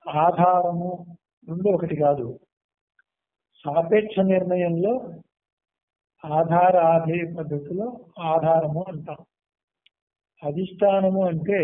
ఆధారము రెండు ఒకటి కాదు సాపేక్ష నిర్ణయంలో ఆధార ఆధేయ పద్ధతిలో ఆధారము అంటాం అధిష్టానము అంటే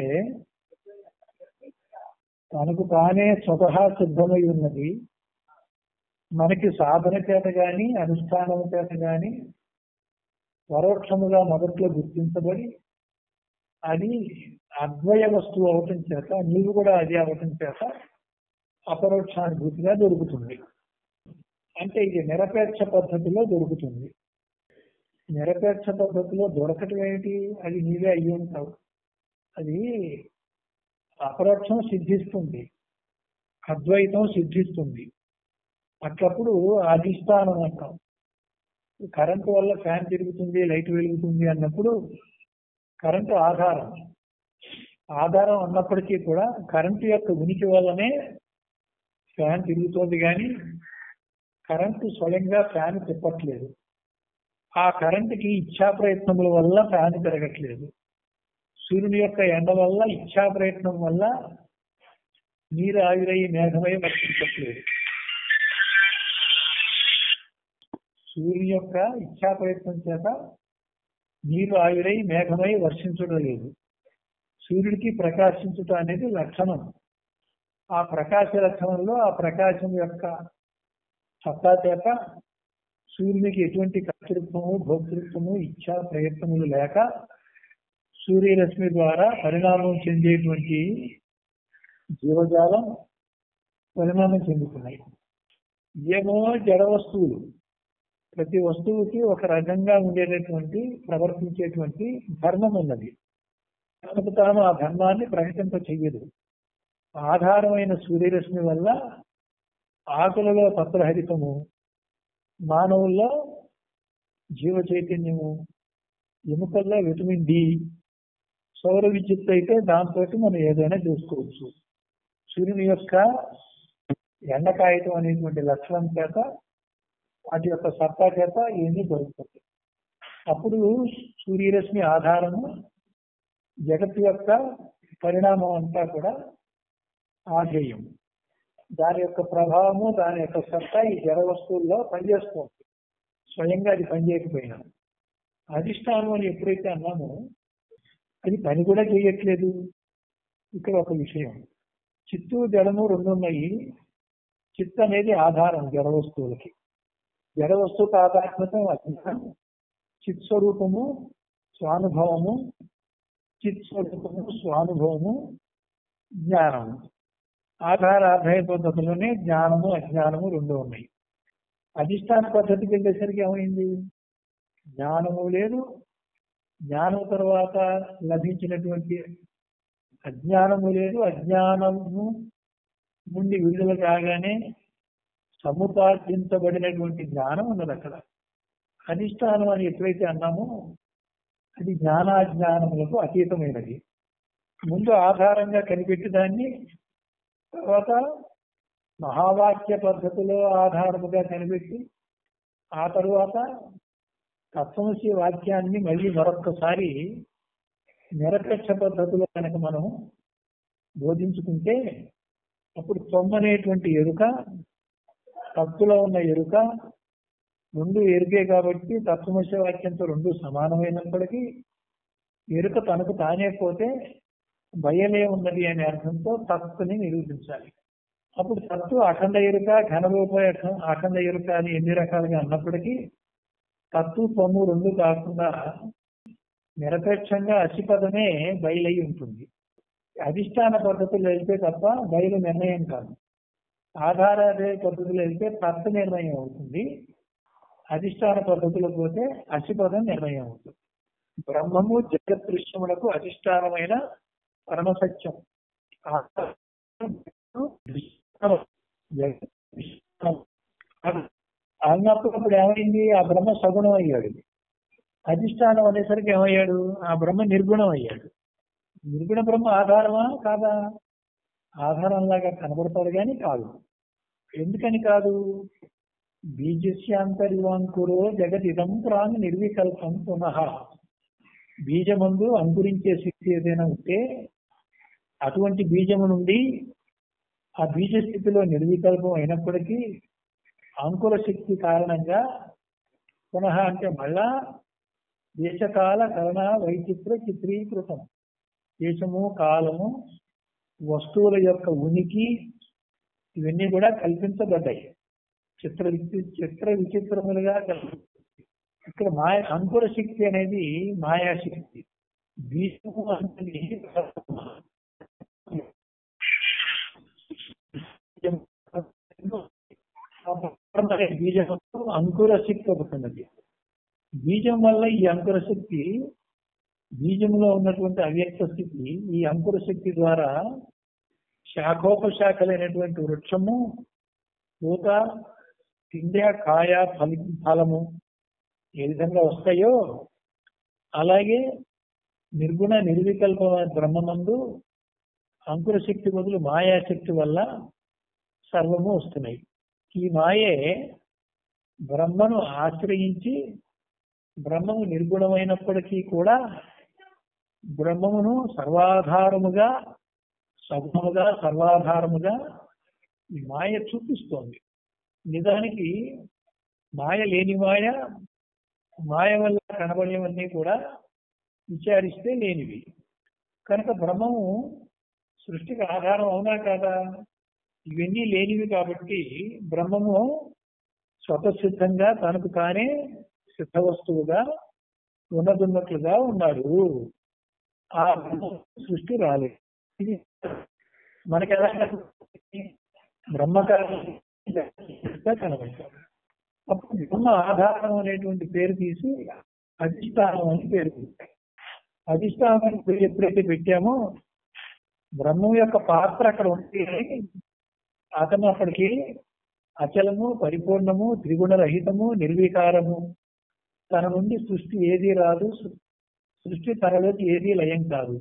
తనకు తానే స్వతహా సిద్ధమై ఉన్నది మనకి సాధన చేత గాని అనుష్ఠానం చేత గాని పరోక్షముగా మొదట్లో గుర్తించబడి అది అద్వయ వస్తువు అవటం చేత నీవు కూడా అది అవటం చేత అపరోక్షానుభూతిగా దొరుకుతుంది అంటే ఇది నిరపేక్ష పద్ధతిలో దొరుకుతుంది నిరపేక్ష పద్ధతిలో దొరకటం ఏమిటి అది నీవే అయ్యి ఉంటావు అది అపరోక్షం సిద్ధిస్తుంది అద్వైతం సిద్ధిస్తుంది అట్లప్పుడు అధిష్టానం అంటాం కరెంటు వల్ల ఫ్యాన్ తిరుగుతుంది లైట్ వెలుగుతుంది అన్నప్పుడు కరెంటు ఆధారం ఆధారం ఉన్నప్పటికీ కూడా కరెంటు యొక్క ఉనికి వల్లనే ఫ్యాన్ తిరుగుతోంది కానీ కరెంటు స్వయంగా ఫ్యాన్ తిప్పట్లేదు ఆ కరెంటుకి ఇచ్ఛా ప్రయత్నముల వల్ల ఫ్యాన్ తిరగట్లేదు సూర్యుని యొక్క ఎండ వల్ల ఇచ్ఛా ప్రయత్నం వల్ల నీరు ఆవిరై మేఘమై వర్షించట్లేదు సూర్యుని యొక్క ఇచ్ఛా ప్రయత్నం చేత నీరు ఆవిరై మేఘమై వర్షించడం లేదు సూర్యుడికి ప్రకాశించుట అనేది లక్షణం ఆ ప్రకాశ లక్షణంలో ఆ ప్రకాశం యొక్క సత్తా చేత సూర్యునికి ఎటువంటి కర్తృత్వము భోక్తృత్వము ఇచ్ఛా ప్రయత్నములు లేక సూర్యరశ్మి ద్వారా పరిణామం చెందేటువంటి జీవజాలం పరిణామం చెందుతున్నాయి ఏమో జడ వస్తువులు ప్రతి వస్తువుకి ఒక రకంగా ఉండేటటువంటి ప్రవర్తించేటువంటి ధర్మం ఉన్నది తనకు తాను ఆ ధర్మాన్ని ప్రకటింప చెయ్యదు ఆధారమైన సూర్యరశ్మి వల్ల ఆకులలో పత్రహరితము మానవుల్లో జీవ చైతన్యము ఎముకల్లో విటమిన్ డి సౌర విద్యుత్ అయితే దాంతో మనం ఏదైనా చేసుకోవచ్చు సూర్యుని యొక్క ఎండకాయటం అనేటువంటి లక్షణం చేత వాటి యొక్క సత్తా చేత ఇవన్నీ దొరుకుతుంది అప్పుడు సూర్యరశ్మి ఆధారము జగత్తు యొక్క పరిణామం అంతా కూడా ఆధేయం దాని యొక్క ప్రభావము దాని యొక్క సత్తా ఈ జడ వస్తువుల్లో పనిచేస్తుంది స్వయంగా అది పనిచేయకపోయినా అధిష్టానం అని ఎప్పుడైతే అన్నామో అది పని కూడా చేయట్లేదు ఇక్కడ ఒక విషయం చిత్తు జడము రెండు ఉన్నాయి చిత్ అనేది ఆధారం జడ వస్తువులకి జడ వస్తువుకు ఆధారపడటం అజ్ఞానం చిత్ స్వరూపము స్వానుభవము చిత్ స్వరూపము స్వానుభవము జ్ఞానము ఆధార ఆధాయ పద్ధతిలోనే జ్ఞానము అజ్ఞానము రెండు ఉన్నాయి అధిష్టాన పద్ధతికి వెళ్ళేసరికి ఏమైంది జ్ఞానము లేదు జ్ఞానం తర్వాత లభించినటువంటి అజ్ఞానము లేదు అజ్ఞానము నుండి విడుదల కాగానే సముపార్జించబడినటువంటి జ్ఞానం ఉన్నది అక్కడ అధిష్టానం అని ఎప్పుడైతే అన్నామో అది జ్ఞానాజ్ఞానములకు అతీతమైనది ముందు ఆధారంగా కనిపెట్టి దాన్ని తర్వాత మహావాక్య పద్ధతిలో ఆధారముగా కనిపెట్టి ఆ తరువాత తత్వమసి వాక్యాన్ని మళ్ళీ మరొక్కసారి నిరపేక్ష పద్ధతిలో కనుక మనం బోధించుకుంటే అప్పుడు తొమ్మనేటువంటి ఎరుక తత్తులో ఉన్న ఎరుక రెండు ఎరుకే కాబట్టి తత్వమసి వాక్యంతో రెండు సమానమైనప్పటికీ ఎరుక తనకు తానే పోతే భయలే ఉన్నది అనే అర్థంతో తత్తుని నిరూపించాలి అప్పుడు తత్తు అఖండ ఎరుక ఘనరూప అఖండ ఎరుక అని ఎన్ని రకాలుగా అన్నప్పటికీ తత్తు పొమ్ము రెండు కాకుండా నిరపేక్షంగా అసిపదమే బయలై ఉంటుంది అధిష్టాన పద్ధతులు వెళ్తే తప్ప బయలు నిర్ణయం కాదు ఆధారాదే పద్ధతులు వెళ్తే తత్వ నిర్ణయం అవుతుంది అధిష్టాన పద్ధతులు పోతే అసిపదం నిర్ణయం అవుతుంది బ్రహ్మము జగత్ దృశ్యములకు అధిష్టానమైన పరమసత్యం అన్నప్పుడు ఏమైంది ఆ బ్రహ్మ సగుణం అయ్యాడు అధిష్టానం అనేసరికి ఏమయ్యాడు ఆ బ్రహ్మ నిర్గుణం అయ్యాడు నిర్గుణ బ్రహ్మ ఆధారమా కాదా ఆధారంలాగా కనబడతాడు కానీ కాదు ఎందుకని కాదు బీజస్యాంతరివాంకురో జగదిదం ప్రాంగ్ నిర్వికల్పం పునః బీజమందు అంకురించే శక్తి ఏదైనా ఉంటే అటువంటి బీజము నుండి ఆ బీజ స్థితిలో నిర్వికల్పం అయినప్పటికీ అంకుర శక్తి కారణంగా పునః అంటే మళ్ళా దేశకాల కరణ వైచిత్ర చిత్రీకృతం దేశము కాలము వస్తువుల యొక్క ఉనికి ఇవన్నీ కూడా కల్పించబడ్డాయి చిత్ర విచి- చిత్ర విచిత్రములుగా కల్పి ఇక్కడ మాయ అంకుర శక్తి అనేది మాయాశక్తి బీజము అనేది బీజం అంకుర శక్తి ఒకటి ఉన్నది బీజం వల్ల ఈ అంకుర శక్తి బీజంలో ఉన్నటువంటి అవ్యక్త స్థితి ఈ అంకుర శక్తి ద్వారా శాఖోపశాఖలైనటువంటి వృక్షము పూత పిండ కాయ ఫలి ఫలము ఏ విధంగా వస్తాయో అలాగే నిర్గుణ నిర్వికల్ప బ్రహ్మమందు అంకుర శక్తి బదులు మాయాశక్తి వల్ల సర్వము వస్తున్నాయి ఈ మాయే బ్రహ్మను ఆశ్రయించి బ్రహ్మము నిర్గుణమైనప్పటికీ కూడా బ్రహ్మమును సర్వాధారముగా సగుణముగా సర్వాధారముగా ఈ మాయ చూపిస్తోంది నిజానికి మాయ లేని మాయ మాయ వల్ల కనబడేవన్నీ కూడా విచారిస్తే లేనివి కనుక బ్రహ్మము సృష్టికి ఆధారం అవునా కాదా ఇవన్నీ లేనివి కాబట్టి బ్రహ్మము స్వతసిద్ధంగా తనకు తానే సిద్ధ వస్తువుగా ఉన్నదున్నట్లుగా ఉన్నాడు ఆ బ్రహ్మ సృష్టి రాలేదు ఇది మనకి ఎలా కనబడుతుంది? బ్రహ్మకారంగా కనబడతాడు అప్పుడు బ్రహ్మ ఆధారం అనేటువంటి పేరు తీసి అధిష్టానం అని పేరు పెట్టాం అధిష్టానం అని పేరు ఎప్పుడైతే పెట్టామో బ్రహ్మం యొక్క పాత్ర అక్కడ ఉంది అని అతను అప్పటికి అచలము పరిపూర్ణము త్రిగుణ రహితము నిర్వికారము తన నుండి సృష్టి ఏది రాదు సృ- సృష్టి తనలోకి ఏది లయం కాదు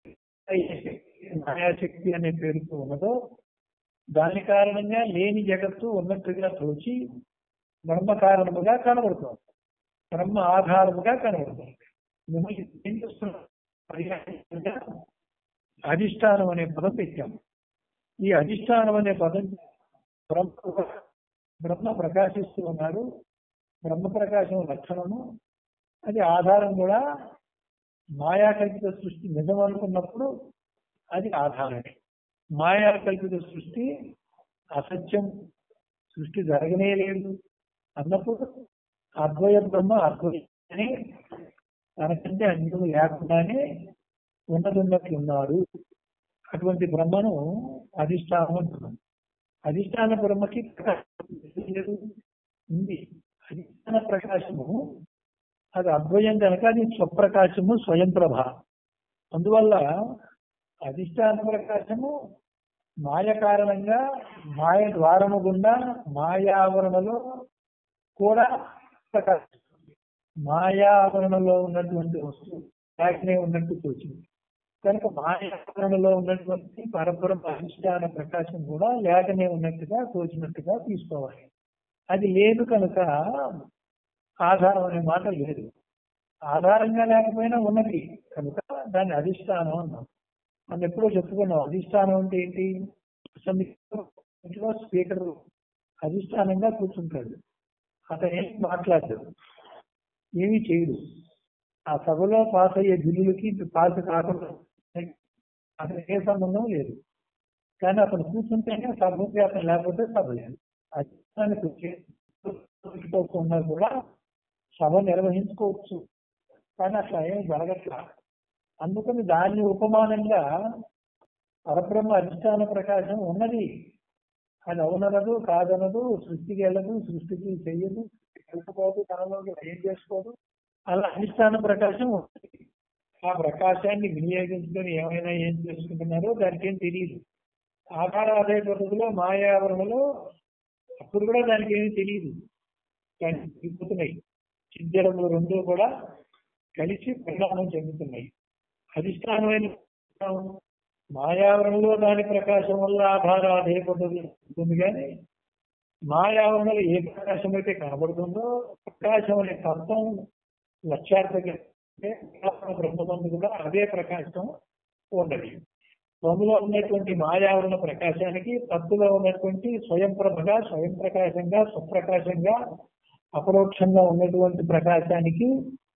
మాయాశక్తి అనే పేరుతో ఉన్నదో దాని కారణంగా లేని జగత్తు ఉన్నట్టుగా తోచి బ్రహ్మ కారణముగా కనబడుతోంది బ్రహ్మ ఆధారముగా కనబడుతోంది మేము ఏం చేస్తున్నాం పర్యాయంగా అధిష్టానం అనే పదం పెట్టాము ఈ అధిష్టానం అనే పదం బ్రహ్మ బ్రహ్మ ప్రకాశిస్తూ ఉన్నాడు బ్రహ్మ ప్రకాశం లక్షణము అది ఆధారం కూడా మాయాకల్పిత సృష్టి నిజం అనుకున్నప్పుడు అది ఆధారమే మాయాకల్పిత సృష్టి అసత్యం సృష్టి జరగనే లేదు అన్నప్పుడు అద్వయ బ్రహ్మ అద్వయ అని తనకంటే అన్యం లేకుండానే ఉన్నదున్నట్లున్నాడు అటువంటి బ్రహ్మను అధిష్టానం అంటున్నాం అధిష్టాన బ్రహ్మకి ప్రకాశం లేదు ఉంది అధిష్టాన ప్రకాశము అది అద్వయం కనుక అది స్వప్రకాశము స్వయం ప్రభ అందువల్ల అధిష్టాన ప్రకాశము మాయ కారణంగా మాయ ద్వారము గుండా మాయావరణలో కూడా ప్రకాశిస్తుంది మాయావరణలో ఉన్నటువంటి వస్తువు వాటినే ఉన్నట్టు తోచింది కనుక మాయావరణలో ఉన్నటువంటి పరబ్రహ్మ అధిష్టాన ప్రకాశం కూడా లేకనే ఉన్నట్టుగా తోచినట్టుగా తీసుకోవాలి అది లేదు కనుక ఆధారం అనే మాట లేదు ఆధారంగా లేకపోయినా ఉన్నది కనుక దాన్ని అధిష్టానం అన్నాం మనం ఎప్పుడో చెప్పుకున్నాం అధిష్టానం అంటే ఏంటి అసలు ఇంట్లో స్పీకర్ అధిష్టానంగా కూర్చుంటాడు అతను ఏం మాట్లాడదు ఏమీ చేయడు ఆ సభలో పాస్ అయ్యే బిల్లులకి పాస్ కాకుండా అతనికి ఏ సంబంధం లేదు కానీ అతను కూర్చుంటేనే సభకి అతను లేకపోతే సభ లేదు అధిష్టానికి కూర్చోకుండా కూడా సభ నిర్వహించుకోవచ్చు కానీ అట్లా ఏం జరగట్లా అందుకని దాన్ని ఉపమానంగా పరబ్రహ్మ అధిష్టాన ప్రకాశం ఉన్నది అది అవుననదు కాదనదు సృష్టికి వెళ్ళదు సృష్టికి చెయ్యదు వెళ్ళకపోదు తనలోకి ఏం చేసుకోదు అలా అధిష్టాన ప్రకాశం ఉంది ఆ ప్రకాశాన్ని వినియోగించుకొని ఏమైనా ఏం చేసుకుంటున్నారో దానికి ఏం తెలియదు ఆధార అదే పద్ధతిలో మాయావరణలో అప్పుడు కూడా దానికి ఏమీ తెలియదు కానీ తిరుగుతున్నాయి చిద్దరములు రెండూ కూడా కలిసి పరిణామం చెందుతున్నాయి అధిష్టానమైన మాయావరణలో దాని ప్రకాశం వల్ల ఆధార అదే పద్ధతి ఉంటుంది కానీ మాయావరణలో ఏ ప్రకాశం అయితే కనబడుతుందో ప్రకాశం అనే తత్వం లక్ష్యార్థక బ్రహ్మబంధు కూడా అదే ప్రకాశం ఉన్నది త్వములో ఉన్నటువంటి మాయావరణ ప్రకాశానికి తత్తులో ఉన్నటువంటి స్వయం ప్రభగా స్వయం ప్రకాశంగా స్వప్రకాశంగా అపరోక్షంగా ఉన్నటువంటి ప్రకాశానికి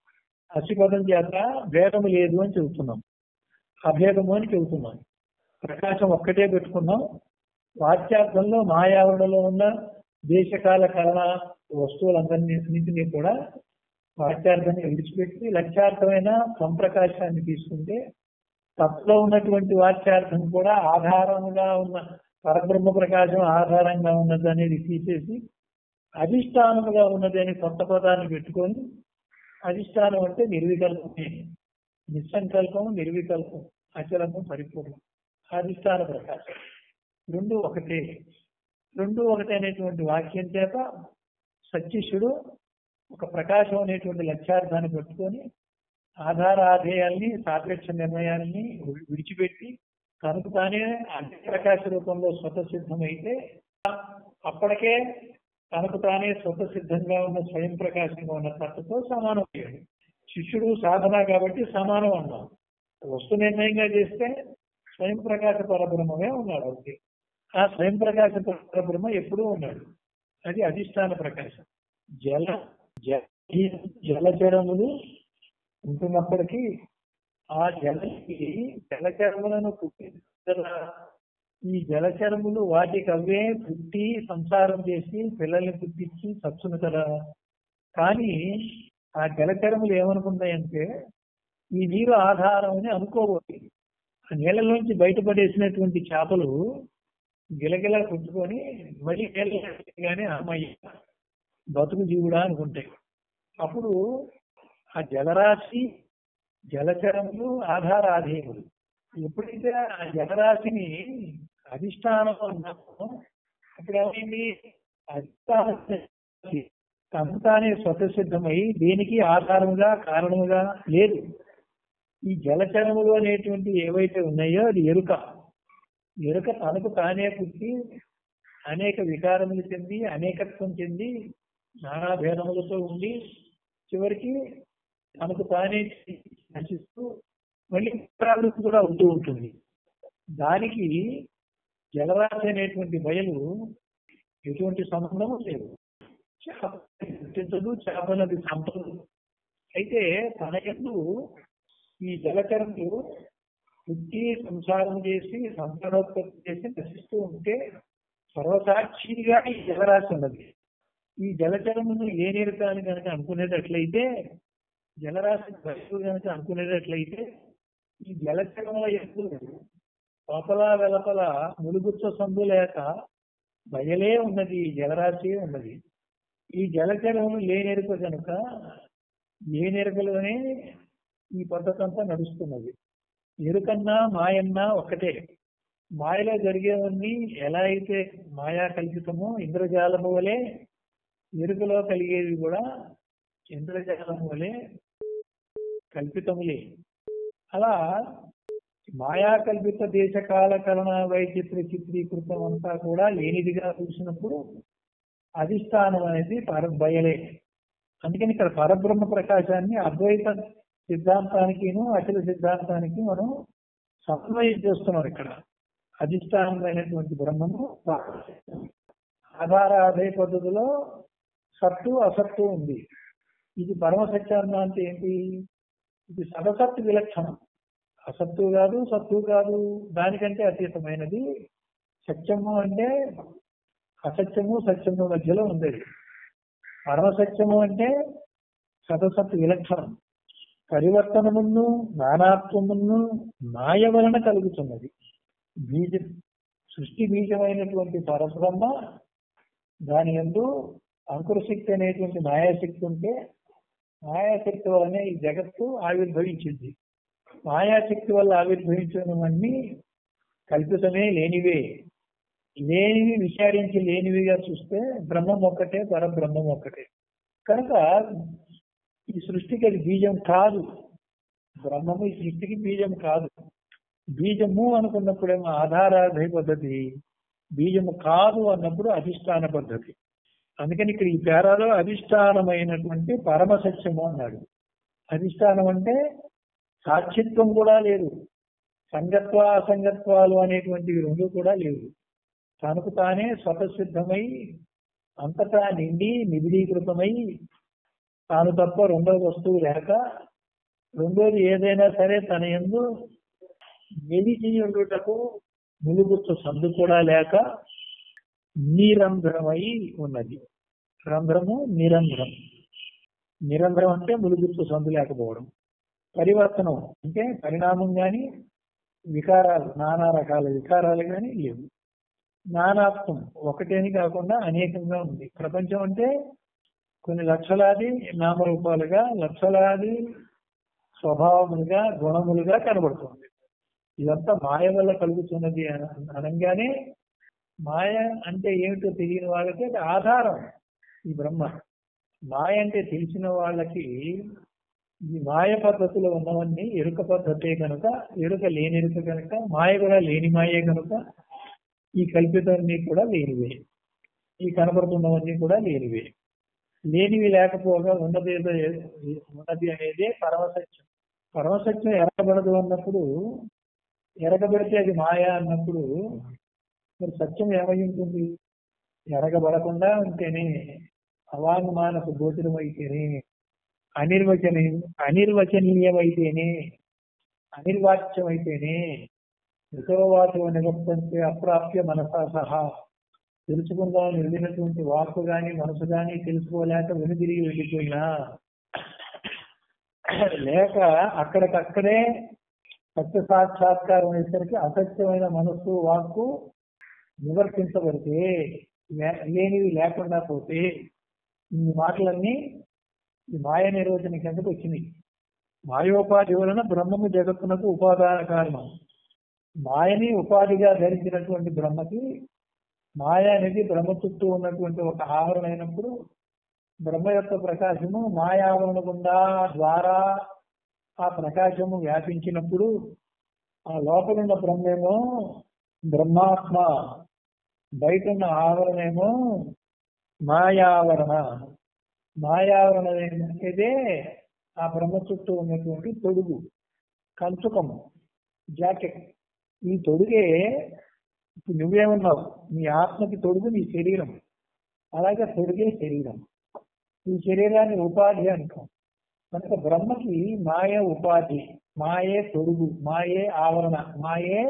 అసిపదం చేత భేదము లేదు అని చెబుతున్నాం అభేదము అని చెబుతున్నాం ప్రకాశం ఒక్కటే పెట్టుకున్నాం వాక్యార్థంలో మాయావరణలో ఉన్న దేశకాల కలన వస్తువులందరినీ కూడా వాక్యార్థాన్ని విడిచిపెట్టి లక్ష్యార్థమైన సంప్రకాశాన్ని తీసుకుంటే తప్పులో ఉన్నటువంటి వాక్యార్థం కూడా ఆధారంగా ఉన్న పరబ్రహ్మ ప్రకాశం ఆధారంగా ఉన్నది అనేది తీసేసి అధిష్టానముగా ఉన్నది అని కొత్త పదాన్ని పెట్టుకొని అధిష్టానం అంటే నిర్వికల్పమే నిస్సంకల్పం నిర్వికల్పం అచలము పరిపూర్ణం అధిష్టాన ప్రకాశం రెండు ఒకటే రెండు ఒకటే అనేటువంటి వాక్యం చేత సత్యశుడు ఒక ప్రకాశం అనేటువంటి లక్ష్యార్థాన్ని పెట్టుకొని ఆధారాధేయాల్ని సాపేక్ష నిర్ణయాల్ని విడిచిపెట్టి తనకు తానే అగ్ని ప్రకాశ రూపంలో స్వతసిద్ధమైతే అప్పటికే తనకు తానే స్వతసిద్ధంగా ఉన్న స్వయం ప్రకాశంగా ఉన్న తత్వతో సమానం అయ్యాడు శిష్యుడు సాధన కాబట్టి సమానం అన్నాం వస్తు నిర్ణయంగా చేస్తే స్వయం ప్రకాశ పరబ్రహ్మమే ఉన్నాడు అంతే ఆ స్వయం ప్రకాశ పరబ్రహ్మ ఎప్పుడూ ఉన్నాడు అది అధిష్టాన ప్రకాశం జల జ- ఈ జలచరములు ఉంటున్నప్పటికీ ఆ జలకి జలచరములను పుట్టించిన ఈ జలచరములు వాటికి అవే పుట్టి సంసారం చేసి పిల్లల్ని పుట్టించి చచ్చును కదా కానీ ఆ జలచరములు ఏమనుకున్నాయంటే ఈ నీరు ఆధారం అని అనుకోబోతుంది ఆ నీళ్ళలోంచి బయటపడేసినటువంటి చేపలు గిలగిల పుట్టుకొని మళ్ళీ నీళ్ళగానే అమ్మయ్య బతుకు జీవుడా అనుకుంటాయి అప్పుడు ఆ జలరాశి జలచరములు ఆధారాధేయులు ఎప్పుడైతే ఆ జలరాశిని అధిష్టానం అన్నామో అప్పుడు ఏమైంది అధిష్టానం తను తానే స్వతసిద్ధమై దేనికి ఆధారముగా కారణముగా లేదు ఈ జలచరములు అనేటువంటి ఏవైతే ఉన్నాయో అది ఎరుక ఎరుక తనకు తానే పుట్టి అనేక వికారములు చెంది అనేకత్వం చెంది నానా భేదములతో ఉండి చివరికి తనకు తానే నశిస్తూ మళ్ళీ పునరావృత్తి కూడా ఉంటూ ఉంటుంది దానికి జలరాశి అనేటువంటి బయలు ఎటువంటి సంబంధము లేదు చేప గుర్తించదు చేపలది సంపదు అయితే తన ఎందు ఈ జలచరములు పుట్టి సంసారం చేసి సంతానోత్పత్తి చేసి నశిస్తూ ఉంటే సర్వసాక్షిగా ఈ జలరాశి ఉన్నది ఈ జలచరమును ఏ నీరకాన్ని కనుక అనుకునేటట్లయితే జలరాశి బయలు కనుక అనుకునేటట్లయితే ఈ జలచరముల ఎందు లోపల వెలపల ములుగుచ్చ సందు లేక బయలే ఉన్నది ఈ జలరాశి ఉన్నది ఈ జలచరములు లేనెరుక కనుక ఏ నెరుకలోనే ఈ పద్ధతి అంతా నడుస్తున్నది ఎరుకన్నా మాయన్నా ఒక్కటే మాయలో జరిగేవన్నీ ఎలా అయితే మాయా కల్పితమో ఇంద్రజాలము వలె ఎరుకలో కలిగేవి కూడా ఇంద్రజాలము వలె కల్పితములే అలా మాయా కల్పిత దేశకాల కలన వైచిత్ర చిత్రీకృతం అంతా కూడా లేనిదిగా చూసినప్పుడు అధిష్టానం అనేది పర బయలే అందుకని ఇక్కడ పరబ్రహ్మ ప్రకాశాన్ని అద్వైత సిద్ధాంతానికిను అఖిల సిద్ధాంతానికి మనం సమన్వయం చేస్తున్నాం ఇక్కడ అధిష్టానమైనటువంటి బ్రహ్మము ఆధార ఆదాయ పద్ధతిలో సత్తు అసత్తు ఉంది ఇది పరమ సత్యాన్న అంటే ఏంటి ఇది సదసత్తు విలక్షణం అసత్తు కాదు సత్తు కాదు దానికంటే అతీతమైనది సత్యము అంటే అసత్యము సత్యము మధ్యలో ఉంది పరమసత్యము అంటే సదసత్ విలక్షణం పరివర్తనమును నానాత్వమును మాయ వలన కలుగుతున్నది బీజ సృష్టి బీజమైనటువంటి పరబ్రహ్మ దాని ఎందు అంకురశక్తి అనేటువంటి మాయాశక్తి ఉంటే మాయాశక్తి వలనే ఈ జగత్తు ఆవిర్భవించింది మాయాశక్తి వల్ల ఆవిర్భవించినవన్నీ కల్పితమే లేనివే లేనివి విచారించి లేనివిగా చూస్తే బ్రహ్మం ఒక్కటే పరబ్రహ్మం ఒక్కటే కనుక ఈ సృష్టికి అది బీజం కాదు బ్రహ్మము ఈ సృష్టికి బీజం కాదు బీజము అనుకున్నప్పుడేమో ఆధారాధి పద్ధతి బీజము కాదు అన్నప్పుడు అధిష్టాన పద్ధతి అందుకని ఇక్కడ ఈ పేరాలో అధిష్టానమైనటువంటి పరమ సత్యము అన్నాడు అధిష్టానం అంటే సాక్షిత్వం కూడా లేదు సంగత్వ అసంగత్వాలు అనేటువంటివి రెండు కూడా లేవు తనకు తానే స్వతసిద్ధమై అంతటా నిండి నిబిడీకృతమై తాను తప్ప రెండో వస్తువు లేక రెండోది ఏదైనా సరే తన ఎందు నిలిచి ఉండుటకు నిలుగుచ్చు సందు కూడా లేక నిరంధ్రమై ఉన్నది రంధ్రము నిరంధ్రం నిరంధ్రం అంటే ములుగుచ్చు సందు లేకపోవడం పరివర్తనం అంటే పరిణామం కానీ వికారాలు నానా రకాల వికారాలు కానీ లేవు నానాత్వం ఒకటేని కాకుండా అనేకంగా ఉంది ప్రపంచం అంటే కొన్ని లక్షలాది నామరూపాలుగా లక్షలాది స్వభావములుగా గుణములుగా కనబడుతుంది ఇదంతా మాయ వల్ల కలుగుతున్నది అన- అనగానే మాయ అంటే ఏమిటో తెలియని వాళ్ళకి అది ఆధారం ఈ బ్రహ్మ మాయ అంటే తెలిసిన వాళ్ళకి ఈ మాయ పద్ధతిలో ఉన్నవన్నీ ఎరుక పద్ధతే కనుక ఎరుక లేని ఎరుక కనుక మాయ కూడా లేని మాయే కనుక ఈ కల్పితన్నీ కూడా లేనివే ఈ కనబడుతున్నవన్నీ కూడా లేనివే లేనివి లేకపోగా ఉన్నది ఏదో ఉన్నది అనేదే పరమసత్యం పరమసత్యం ఎరగబడదు అన్నప్పుడు ఎరగబడితే అది మాయ అన్నప్పుడు మరి సత్యం ఏమై ఉంటుంది ఎరగబడకుండా ఉంటేనే అవాంగ్మానకు గోచరమైతేనే అనిర్వచన అనిర్వచనీయమైతేనే అనిర్వాచ్యమైతేనే ఋతవవాచం నివర్తంతే అప్రాప్య మనసా సహా తెలుసుకుందామని వెళ్ళినటువంటి వాక్కు గాని మనసు గాని తెలుసుకోలేక వెనుదిరిగి వెళ్ళిపోయినా లేక అక్కడికక్కడే సత్య సాక్షాత్కారం అయ్యేసరికి అసత్యమైన మనస్సు వాక్కు నివర్తించబడితే లే- లేనివి లేకుండా పోతే ఈ మాటలన్నీ ఈ మాయ నిర్వచన కిందకు వచ్చినాయి మాయోపాధి వలన బ్రహ్మము జగత్తునకు ఉపాదాన కారణం మాయని ఉపాధిగా ధరించినటువంటి బ్రహ్మకి మాయ అనేది బ్రహ్మ చుట్టూ ఉన్నటువంటి ఒక ఆవరణ అయినప్పుడు బ్రహ్మ యొక్క ప్రకాశము మాయావరణ గుండా ద్వారా ఆ ప్రకాశము వ్యాపించినప్పుడు ఆ లోపలున్న బ్రహ్మేమో బ్రహ్మాత్మ బయట ఉన్న ఆవరణేమో మాయావరణ మాయావరణ అనేదే ఆ బ్రహ్మ చుట్టూ ఉన్నటువంటి తొడుగు కంచుకము జాకెట్ ఈ తొడుగే ఇప్పుడు నువ్వేమన్నావు నీ ఆత్మకి తొడుగు నీ శరీరం అలాగే తొడుగే శరీరం ఈ శరీరాన్ని ఉపాధి అంటాం కనుక బ్రహ్మకి మాయ ఉపాధి మాయే తొడుగు మాయే ఆవరణ మాయే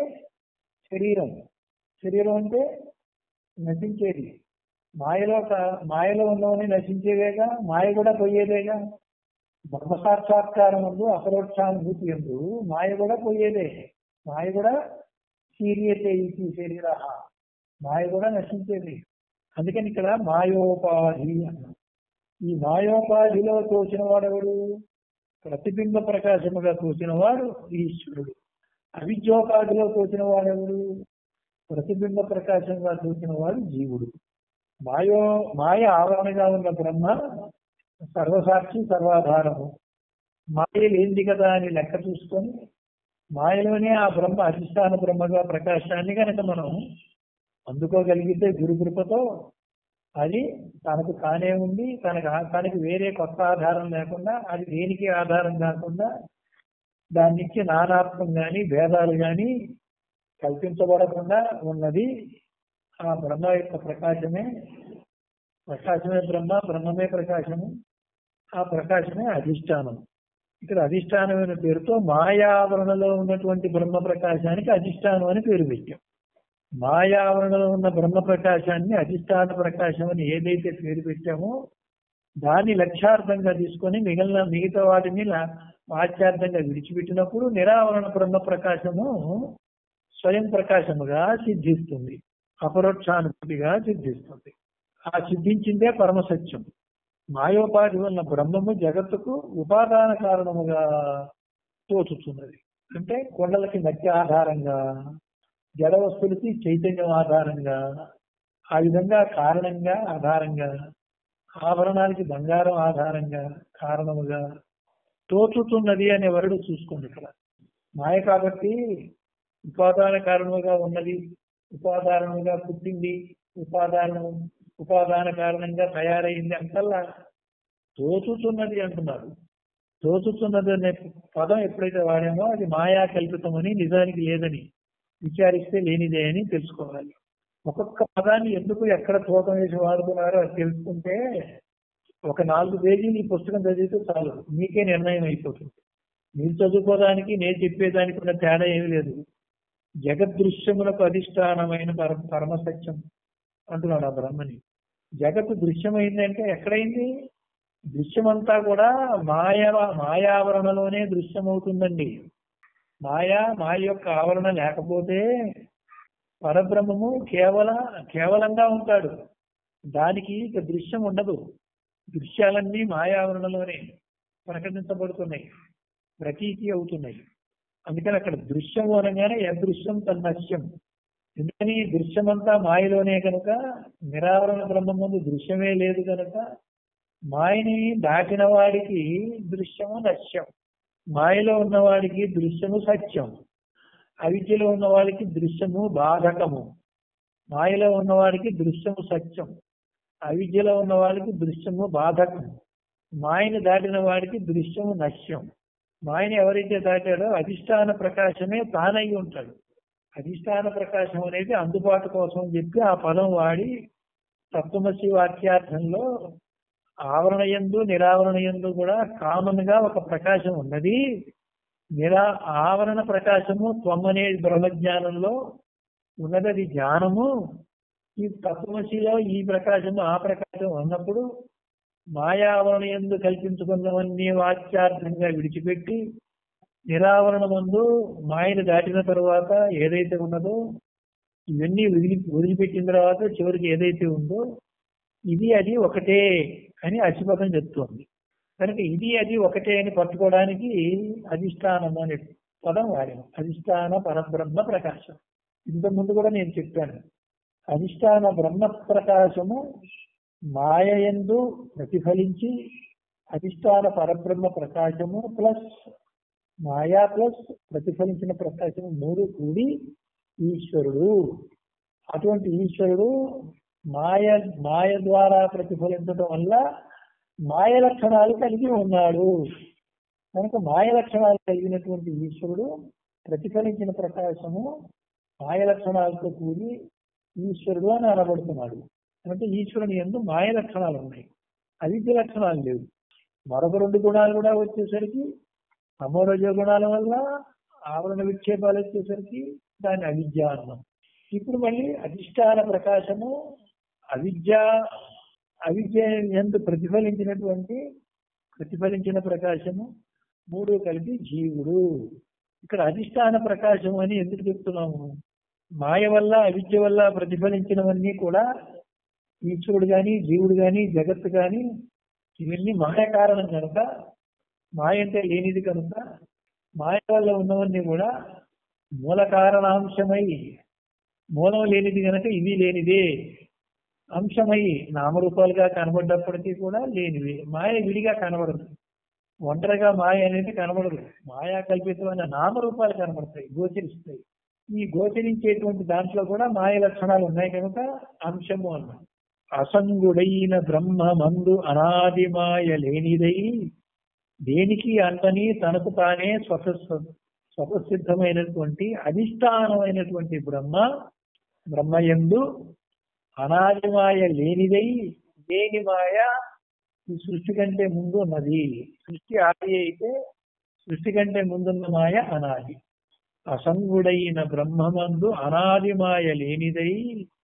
శరీరం శరీరం అంటే నశించేది మాయలో క- మాయలో ఉన్నవని నశించేదేగా మాయ కూడా పోయేదేగా బ్రహ్మ సాక్షాత్కారం ముందు అపరోక్షానుభూతి ఎందు మాయ కూడా పోయేదే మాయ కూడా సీరియతే ఇది శరీర మాయ కూడా నశించేది అందుకని ఇక్కడ మాయోపాధి అన్నాం ఈ మాయోపాధిలో తోచిన వాడెవడు ప్రతిబింబ ప్రకాశముగా తోచిన వాడు ఈశ్వరుడు అవిద్యోపాధిలో తోచిన వాడెవడు ప్రతిబింబ ప్రకాశంగా తోచిన వాడు జీవుడు మాయో మాయ ఆవరణగా ఉన్న బ్రహ్మ సర్వసాక్షి సర్వాధారము మాయ లేనిది కదా అని లెక్క చూసుకొని మాయలోనే ఆ బ్రహ్మ అధిష్టాన బ్రహ్మగా ప్రకాశాన్ని కనుక మనం అందుకోగలిగితే గురు కృపతో అది తనకు తానే ఉండి తనకు ఆ- తనకి వేరే కొత్త ఆధారం లేకుండా అది దేనికి ఆధారం కాకుండా దాని నుంచి నానాత్మం గాని భేదాలు గాని కల్పించబడకుండా ఉన్నది ఆ బ్రహ్మ యొక్క ప్రకాశమే ప్రకాశమే బ్రహ్మ బ్రహ్మమే ప్రకాశము ఆ ప్రకాశమే అధిష్టానం ఇక్కడ అధిష్టానమైన పేరుతో మాయావరణలో ఉన్నటువంటి బ్రహ్మ ప్రకాశానికి అధిష్టానం అని పేరు పెట్టాం మాయావరణలో ఉన్న బ్రహ్మ ప్రకాశాన్ని అధిష్టాన ప్రకాశం అని ఏదైతే పేరు పెట్టామో దాన్ని లక్ష్యార్థంగా తీసుకొని మిగిలిన మిగతా వాటిని లా- వాచ్యార్థంగా విడిచిపెట్టినప్పుడు నిరావరణ బ్రహ్మ ప్రకాశము స్వయం ప్రకాశముగా సిద్ధిస్తుంది అపరోక్షానుభూతిగా సిద్ధిస్తుంది ఆ సిద్ధించిందే పరమసత్యం మాయోపాధి వలన బ్రహ్మము జగత్తుకు ఉపాదాన కారణముగా తోచుతున్నది అంటే కొండలకి మధ్య ఆధారంగా జడ వస్తువులకి చైతన్యం ఆధారంగా ఆ విధంగా కారణంగా ఆధారంగా ఆభరణాలకి బంగారం ఆధారంగా కారణముగా తోచుతున్నది అనే వరుడు చూసుకోండి ఇక్కడ మాయ కాబట్టి ఉపాదాన కారణముగా ఉన్నది ఉపాదానముగా పుట్టింది ఉపాదానం ఉపాదాన కారణంగా తయారైంది అంతల్లా తోచుతున్నది అంటున్నారు తోచుతున్నది అనే పదం ఎప్పుడైతే వాడామో అది మాయా కల్పితమని నిజానికి లేదని విచారిస్తే లేనిదే అని తెలుసుకోవాలి ఒక్కొక్క పదాన్ని ఎందుకు ఎక్కడ తూకం వేసి వాడుతున్నారో అది తెలుసుకుంటే ఒక నాలుగు పేజీలు ఈ పుస్తకం చదివితే చాలు మీకే నిర్ణయం అయిపోతుంది మీరు చదువుకోవడానికి నేను చెప్పేదానికి ఉన్న తేడా ఏమీ లేదు జగదృశ్యములకు అధిష్టానమైన పర పరమసత్యం అంటున్నాడు ఆ బ్రహ్మని జగత్తు దృశ్యమైందంటే ఎక్కడైంది దృశ్యమంతా కూడా మాయ మాయావరణలోనే దృశ్యమవుతుందండి మాయా మాయ యొక్క ఆవరణ లేకపోతే పరబ్రహ్మము కేవల కేవలంగా ఉంటాడు దానికి ఇక దృశ్యం ఉండదు దృశ్యాలన్నీ మాయావరణలోనే ప్రకటించబడుతున్నాయి ప్రతీతి అవుతున్నాయి అందుకని అక్కడ దృశ్యము అనగానే అదృశ్యం తన్నశ్యం ఎందుకని దృశ్యమంతా మాయలోనే కనుక నిరావరణ బ్రహ్మం ముందు దృశ్యమే లేదు కనుక మాయని దాటిన వాడికి దృశ్యము నశ్యం మాయలో ఉన్నవాడికి దృశ్యము సత్యం అవిద్యలో ఉన్న వాడికి దృశ్యము బాధకము మాయలో ఉన్నవాడికి దృశ్యము సత్యం అవిద్యలో ఉన్న వాడికి దృశ్యము బాధకం మాయని దాటిన వాడికి దృశ్యము నశ్యం మాయని ఎవరైతే దాటాడో అధిష్టాన ప్రకాశమే తానై ఉంటాడు అధిష్టాన ప్రకాశం అనేది అందుబాటు కోసం చెప్పి ఆ పదం వాడి తత్వమసి వాక్యార్థంలో ఆవరణ ఎందు నిరావరణ ఎందు కూడా కామన్ గా ఒక ప్రకాశం ఉన్నది నిరా ఆవరణ ప్రకాశము త్వమనే బ్రహ్మజ్ఞానంలో ఉన్నది అది జ్ఞానము ఈ తత్వమసిలో ఈ ప్రకాశము ఆ ప్రకాశం ఉన్నప్పుడు మాయావరణ ఎందు కల్పించుకున్నవన్నీ వాక్యార్థంగా విడిచిపెట్టి నిరావరణ మందు మాయను దాటిన తరువాత ఏదైతే ఉన్నదో ఇవన్నీ వదిలి వదిలిపెట్టిన తర్వాత చివరికి ఏదైతే ఉందో ఇది అది ఒకటే అని అచిపదం చెప్తోంది కనుక ఇది అది ఒకటే అని పట్టుకోవడానికి అధిష్టానం అనే పదం వాడాను అధిష్టాన పరబ్రహ్మ ప్రకాశం ఇంత ముందు కూడా నేను చెప్పాను అధిష్టాన బ్రహ్మ ప్రకాశము మాయయందు ప్రతిఫలించి అధిష్టాన పరబ్రహ్మ ప్రకాశము ప్లస్ మాయా ప్లస్ ప్రతిఫలించిన ప్రకాశము మూడు కూడి ఈశ్వరుడు అటువంటి ఈశ్వరుడు మాయ మాయ ద్వారా ప్రతిఫలించడం వల్ల మాయ లక్షణాలు కలిగి ఉన్నాడు కనుక మాయ లక్షణాలు కలిగినటువంటి ఈశ్వరుడు ప్రతిఫలించిన ప్రకాశము మాయ లక్షణాలతో కూడి ఈశ్వరుడు అని అనబడుతున్నాడు అంటే ఈశ్వరుని ఎందు మాయ లక్షణాలు ఉన్నాయి అవిద్య లక్షణాలు లేవు మరొక రెండు గుణాలు కూడా వచ్చేసరికి అమోరజ గుణాల వల్ల ఆవరణ విక్షేపాలు వచ్చేసరికి దాన్ని అవిద్య అన్నాం ఇప్పుడు మళ్ళీ అధిష్టాన ప్రకాశము అవిద్య అవిద్య ఎందు ప్రతిఫలించినటువంటి ప్రతిఫలించిన ప్రకాశము మూడు కలిపి జీవుడు ఇక్కడ అధిష్టాన ప్రకాశం అని ఎందుకు చెప్తున్నాము మాయ వల్ల అవిద్య వల్ల ప్రతిఫలించినవన్నీ కూడా ఈశ్వరుడు గాని జీవుడు గాని జగత్తు గాని ఇవన్నీ మాయ కారణం కనుక మాయ అంటే లేనిది కనుక మాయ వల్ల ఉన్నవన్నీ కూడా మూల కారణాంశమై మూలం లేనిది కనుక ఇవి లేనిదే అంశమై నామరూపాలుగా కనబడ్డప్పటికీ కూడా లేనివి మాయ విడిగా కనబడదు ఒంటరిగా మాయ అనేది కనబడదు మాయా కల్పితమైన నామరూపాలు కనబడతాయి గోచరిస్తాయి ఈ గోచరించేటువంటి దాంట్లో కూడా మాయ లక్షణాలు ఉన్నాయి కనుక అంశము అన్నాం అసంగుడైన బ్రహ్మ మందు అనాది మాయ లేనిదై దేనికి అంతని తనకు తానే స్వత స్వతసిద్ధమైనటువంటి అధిష్టానమైనటువంటి బ్రహ్మ బ్రహ్మయందు అనాది మాయ లేనిదై లేని మాయ ఈ సృష్టి కంటే ముందు ఉన్నది సృష్టి ఆది అయితే సృష్టి కంటే ముందున్న మాయ అనాది అసంగుడైన బ్రహ్మమందు అనాది మాయ లేనిదై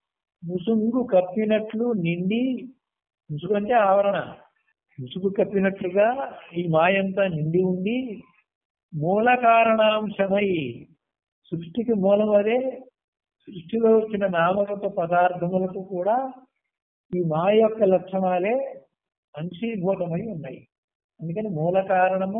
ముసుగు కప్పినట్లు నిండి ముసుగు అంటే ఆవరణ ముసుగు కప్పినట్లుగా ఈ మాయంతా నిండి ఉండి మూల కారణాంశమై సృష్టికి మూలం అదే సృష్టిలో వచ్చిన నామరూప పదార్థములకు కూడా ఈ మాయ యొక్క లక్షణాలే అంశీభూతమై ఉన్నాయి అందుకని మూల కారణము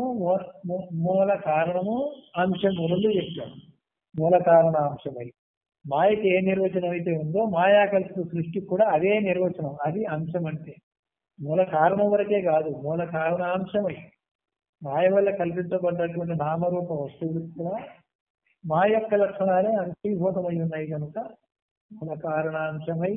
మూల కారణము అంశము రెండు చెప్పాము మూల కారణాంశమై మాయకి ఏ నిర్వచనం అయితే ఉందో మాయా కల్పిత సృష్టికి కూడా అదే నిర్వచనం అది అంశం అంటే మూల కారణం వరకే కాదు మూల కారణాంశమై మాయ వల్ల కల్పించబడ్డటువంటి నామరూప వస్తువులకు కూడా మా యొక్క లక్షణాలే అంశీభూతమై ఉన్నాయి కనుక మూల కారణాంశమై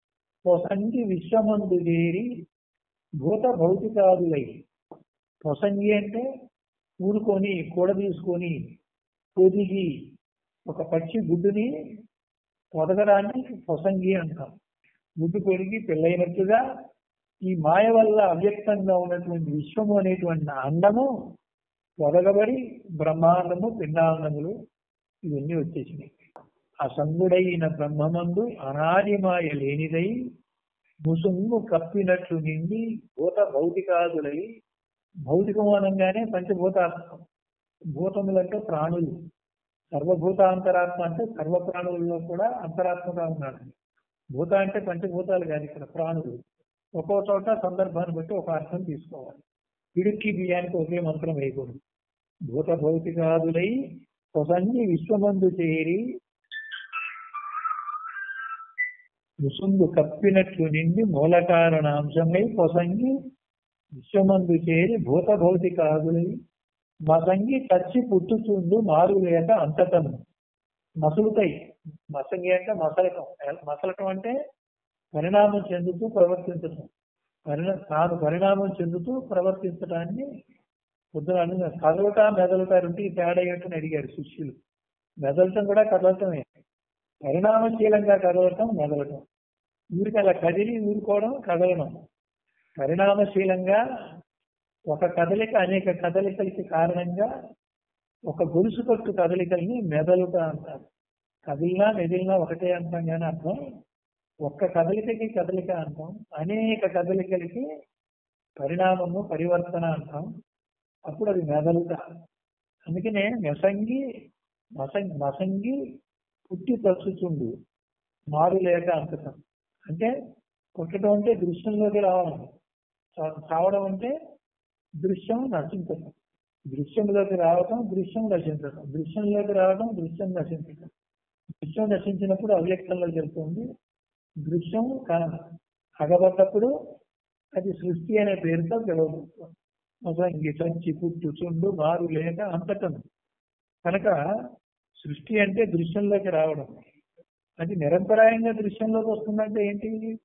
పొసంగి విశ్వమందు చేరి భూత భౌతికాదులై పొసంగి అంటే ఊరుకొని కూడ తీసుకొని పొదిగి ఒక పక్షి గుడ్డుని పొదగడాన్ని పొసంగి అంటాం గుడ్డు పొడిగి పెళ్ళైనట్టుగా ఈ మాయ వల్ల అవ్యక్తంగా ఉన్నటువంటి విశ్వము అనేటువంటి అండము పొదగబడి బ్రహ్మాండము పిండాండములు ఇవన్నీ వచ్చేసినాయి అసంగుడైన బ్రహ్మమందు అనాది మాయ లేనిదై ముసుము కప్పినట్లు నిండి భూత భౌతికాదులై భౌతికము అనగానే పంచభూతాత్మ భూతములంటే ప్రాణులు సర్వభూతాంతరాత్మ అంటే సర్వ ప్రాణులలో కూడా అంతరాత్మగా ఉన్నాడు భూత అంటే పంచభూతాలు కాదు ఇక్కడ ప్రాణులు ఒక్కో చోట సందర్భాన్ని బట్టి ఒక అర్థం తీసుకోవాలి పిడుక్కి బియ్యానికి ఒకే మంత్రం వేయకూడదు భూత భౌతికాదులై పొసంగి విశ్వమందు చేరి ముసుందు కప్పినట్లు నిండి మూల కారణాంశమై పొసంగి విశ్వమందు చేరి భూత భౌతికాదులై మసంగి చచ్చి పుట్టుచుండు మారు లేక అంతటను మసులుతాయి మసంగి అంటే మసలటం మసలటం అంటే పరిణామం చెందుతూ ప్రవర్తించటం పరిణ తాను పరిణామం చెందుతూ ప్రవర్తించడాన్ని పొద్దున కదలట మెదలట రెండు తేడా ఏంటని అడిగారు శిష్యులు మెదలటం కూడా కదలటమే పరిణామశీలంగా కదలటం మెదలటం ఊరికి అలా కదిలి ఊరుకోవడం కదలడం పరిణామశీలంగా ఒక కదలిక అనేక కదలికలకి కారణంగా ఒక గొలుసు కట్టు కదలికల్ని మెదలుట అంటారు కదిలినా మెదిలినా ఒకటే అంటాం కానీ అర్థం ఒక్క కదలికకి కదలిక అంటాం అనేక కదలికలకి పరిణామము పరివర్తన అంటాం అప్పుడు అది మెదలుట అందుకనే మెసంగి మసంగి మసంగి పుట్టి తచ్చుచుండు మారు లేక అంతటం అంటే పుట్టడం అంటే దృశ్యంలోకి రావడం చావడం అంటే దృశ్యం నశించటం దృశ్యంలోకి రావటం దృశ్యం నశించటం దృశ్యంలోకి రావడం దృశ్యం నశించటం దృశ్యం నశించినప్పుడు అవ్యక్తంలో జరుగుతుంది దృశ్యం అగబడ్డప్పుడు అది సృష్టి అనే పేరుతో పిలువబడుతుంది మసంగి సంచి పుట్టుచుండు మారు లేక అంతటం కనుక సృష్టి అంటే దృశ్యంలోకి రావడం అది నిరంతరాయంగా దృశ్యంలోకి వస్తుందంటే ఏంటి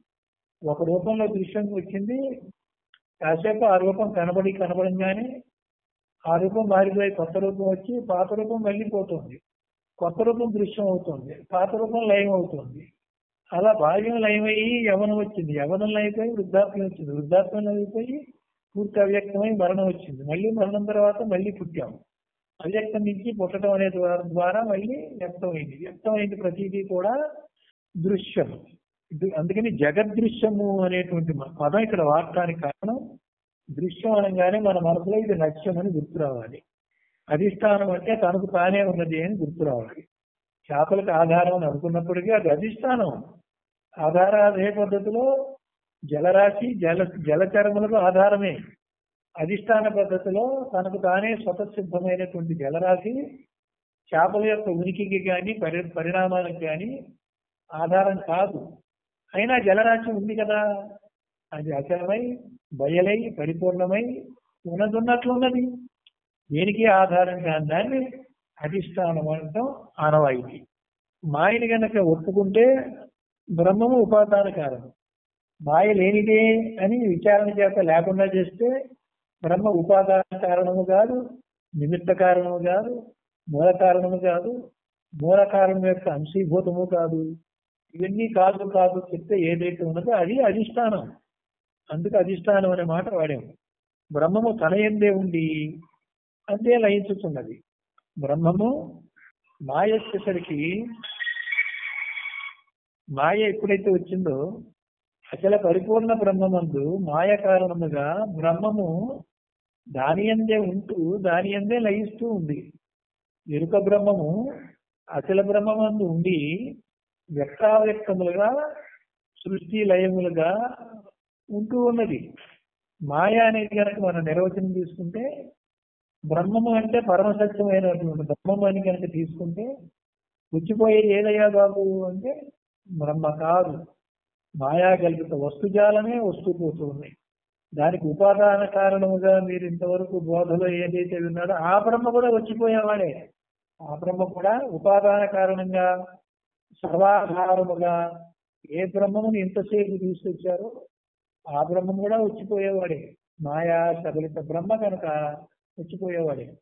ఒక రూపంలో దృశ్యం వచ్చింది కాసేపు ఆ రూపం కనబడి కనబడంగానే ఆ రూపం మారిపోయి కొత్త రూపం వచ్చి పాత రూపం వెళ్ళిపోతుంది కొత్త రూపం దృశ్యం అవుతుంది పాత రూపం లయం అవుతుంది అలా బాల్యం లయమయ్యి యవనం వచ్చింది యవనం లయమైపోయి వృద్ధాప్యం వచ్చింది వృద్ధాప్యం అయిపోయి పూర్తి అవ్యక్తమై మరణం వచ్చింది మళ్ళీ మరణం తర్వాత మళ్ళీ పుట్టాం అవ్యక్తం నుంచి పుట్టడం అనే ద్వారా మళ్ళీ వ్యక్తమైంది వ్యక్తమైంది ప్రతిదీ కూడా దృశ్యం అందుకని జగదృశ్యము అనేటువంటి పదం ఇక్కడ వాడటానికి కారణం దృశ్యం అనగానే మన మనసులో ఇది లక్ష్యం అని గుర్తు రావాలి అధిష్టానం అంటే తనకు తానే ఉన్నది అని గుర్తు రావాలి చేపలకు ఆధారం అని అనుకున్నప్పటికీ అది అధిష్టానం ఆధారాలు ఏ పద్ధతిలో జలరాశి జల జలచరములకు ఆధారమే అధిష్టాన పద్ధతిలో తనకు తానే స్వతసిద్ధమైనటువంటి జలరాశి చేపల యొక్క ఉనికికి కానీ పరి పరిణామాలకు కానీ ఆధారం కాదు అయినా జలరాశి ఉంది కదా అది అచలమై బయలై పరిపూర్ణమై ఉన్నదున్నట్లున్నది దేనికి ఆధారం కాని దాన్ని అధిష్టానం అనటం ఆనవాయితీ మాయని గనక ఒప్పుకుంటే బ్రహ్మము ఉపాదాన కారణం మాయ లేనిదే అని విచారణ చేత లేకుండా చేస్తే బ్రహ్మ ఉపాదాన కారణము కాదు నిమిత్త కారణము కాదు మూల కారణము కాదు మూల కారణం యొక్క అంశీభూతము కాదు ఇవన్నీ కాదు కాదు చెప్తే ఏదైతే ఉన్నదో అది అధిష్టానం అందుకు అధిష్టానం అనే మాట వాడాము బ్రహ్మము తన ఎందే ఉండి అంతే లయించుతున్నది బ్రహ్మము మాయ వచ్చేసరికి మాయ ఎప్పుడైతే వచ్చిందో అసల పరిపూర్ణ బ్రహ్మమందు మాయ కారణముగా బ్రహ్మము దాని అందే ఉంటూ దాని అందే లయిస్తూ ఉంది ఎరుక బ్రహ్మము అచల బ్రహ్మమందు ఉండి వ్యక్తావ్యక్తములుగా సృష్టి లయములుగా ఉంటూ ఉన్నది మాయ అనేది కనుక మనం నిర్వచనం తీసుకుంటే బ్రహ్మము అంటే పరమసత్యమైనటువంటి బ్రహ్మము అని కనుక తీసుకుంటే పుచ్చిపోయేది ఏదయ్యా బాబు అంటే బ్రహ్మ కాదు మాయా కల్పిత వస్తుజాలమే వస్తూ పోతూ ఉన్నాయి దానికి ఉపాదాన కారణముగా మీరు ఇంతవరకు బోధలో ఏదైతే విన్నాడో ఆ బ్రహ్మ కూడా వచ్చిపోయేవాడే ఆ బ్రహ్మ కూడా ఉపాదాన కారణంగా సర్వాధారముగా ఏ బ్రహ్మముని ఎంతసేపు తీసుకొచ్చారో ఆ బ్రహ్మం కూడా వచ్చిపోయేవాడే మాయా సబలిత బ్రహ్మ కనుక వచ్చిపోయేవాడే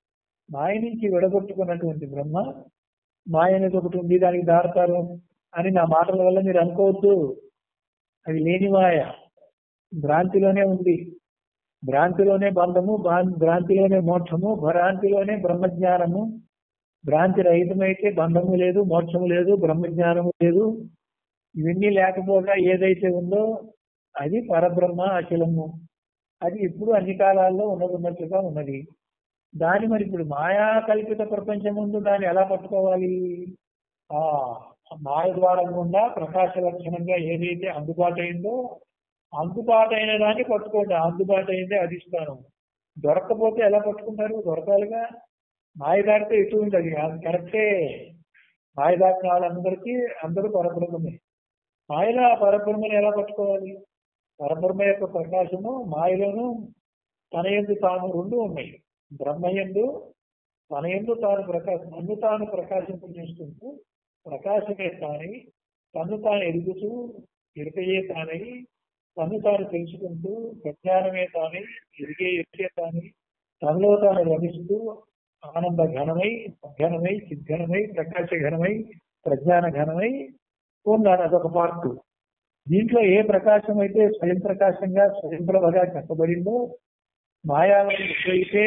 మాయ నుంచి విడగొట్టుకున్నటువంటి బ్రహ్మ మాయ అనేది ఒకటి ఉంది దానికి దాడతారు అని నా మాటల వల్ల మీరు అనుకోవద్దు అది లేని మాయ భ్రాంతిలోనే ఉంది భ్రాంతిలోనే బంధము భ్రాం- భ్రాంతిలోనే మోక్షము భ్రాంతిలోనే బ్రహ్మజ్ఞానము భ్రాంతి రహితమైతే బంధము లేదు మోక్షము లేదు బ్రహ్మజ్ఞానము లేదు ఇవన్నీ లేకపోగా ఏదైతే ఉందో అది పరబ్రహ్మ అఖిలము అది ఇప్పుడు అన్ని కాలాల్లో ఉన్నదున్నట్లుగా ఉన్నది దాని మరి ఇప్పుడు మాయా కల్పిత ప్రపంచం ముందు దాన్ని ఎలా పట్టుకోవాలి ఆ మాయ ద్వారా గుండా ప్రకాశ లక్షణంగా ఏదైతే అందుబాటు అయిందో అందుబాటు అయిన దాన్ని పట్టుకోండి అందుబాటు అయిందే అధిష్టానం దొరకకపోతే ఎలా పట్టుకుంటారు దొరకాలిగా మాయ దాటితే ఎటు ఉండదు అది కరెక్టే మాయ దాటిన వాళ్ళందరికీ అందరూ పరబ్రహ్మమే మాయలో ఆ పరబ్రహ్మని ఎలా పట్టుకోవాలి పరబ్రహ్మ యొక్క ప్రకాశము మాయలోను తన ఎందు తాను రెండు ఉన్నాయి బ్రహ్మయందు తన ఎందు తాను ప్రకాశం నన్ను తాను ప్రకాశింపజేసుకుంటూ ప్రకాశమే తానై తను తాను ఎదుగుతూ ఎరుకయే తానై తను తాను తెలుసుకుంటూ ప్రజ్ఞానమే తానై ఎరిగే ఎరిగే తానై తనలో తాను రమిస్తూ ఆనంద ఘనమై ఘనమై చిద్ఘనమై ప్రకాశ ఘనమై ప్రజ్ఞాన ఘనమై ఉన్నాడు అదొక పార్ట్ దీంట్లో ఏ ప్రకాశం అయితే స్వయం ప్రకాశంగా స్వయం ప్రభగా చెప్పబడిందో మాయావరణ ఎప్పుడైతే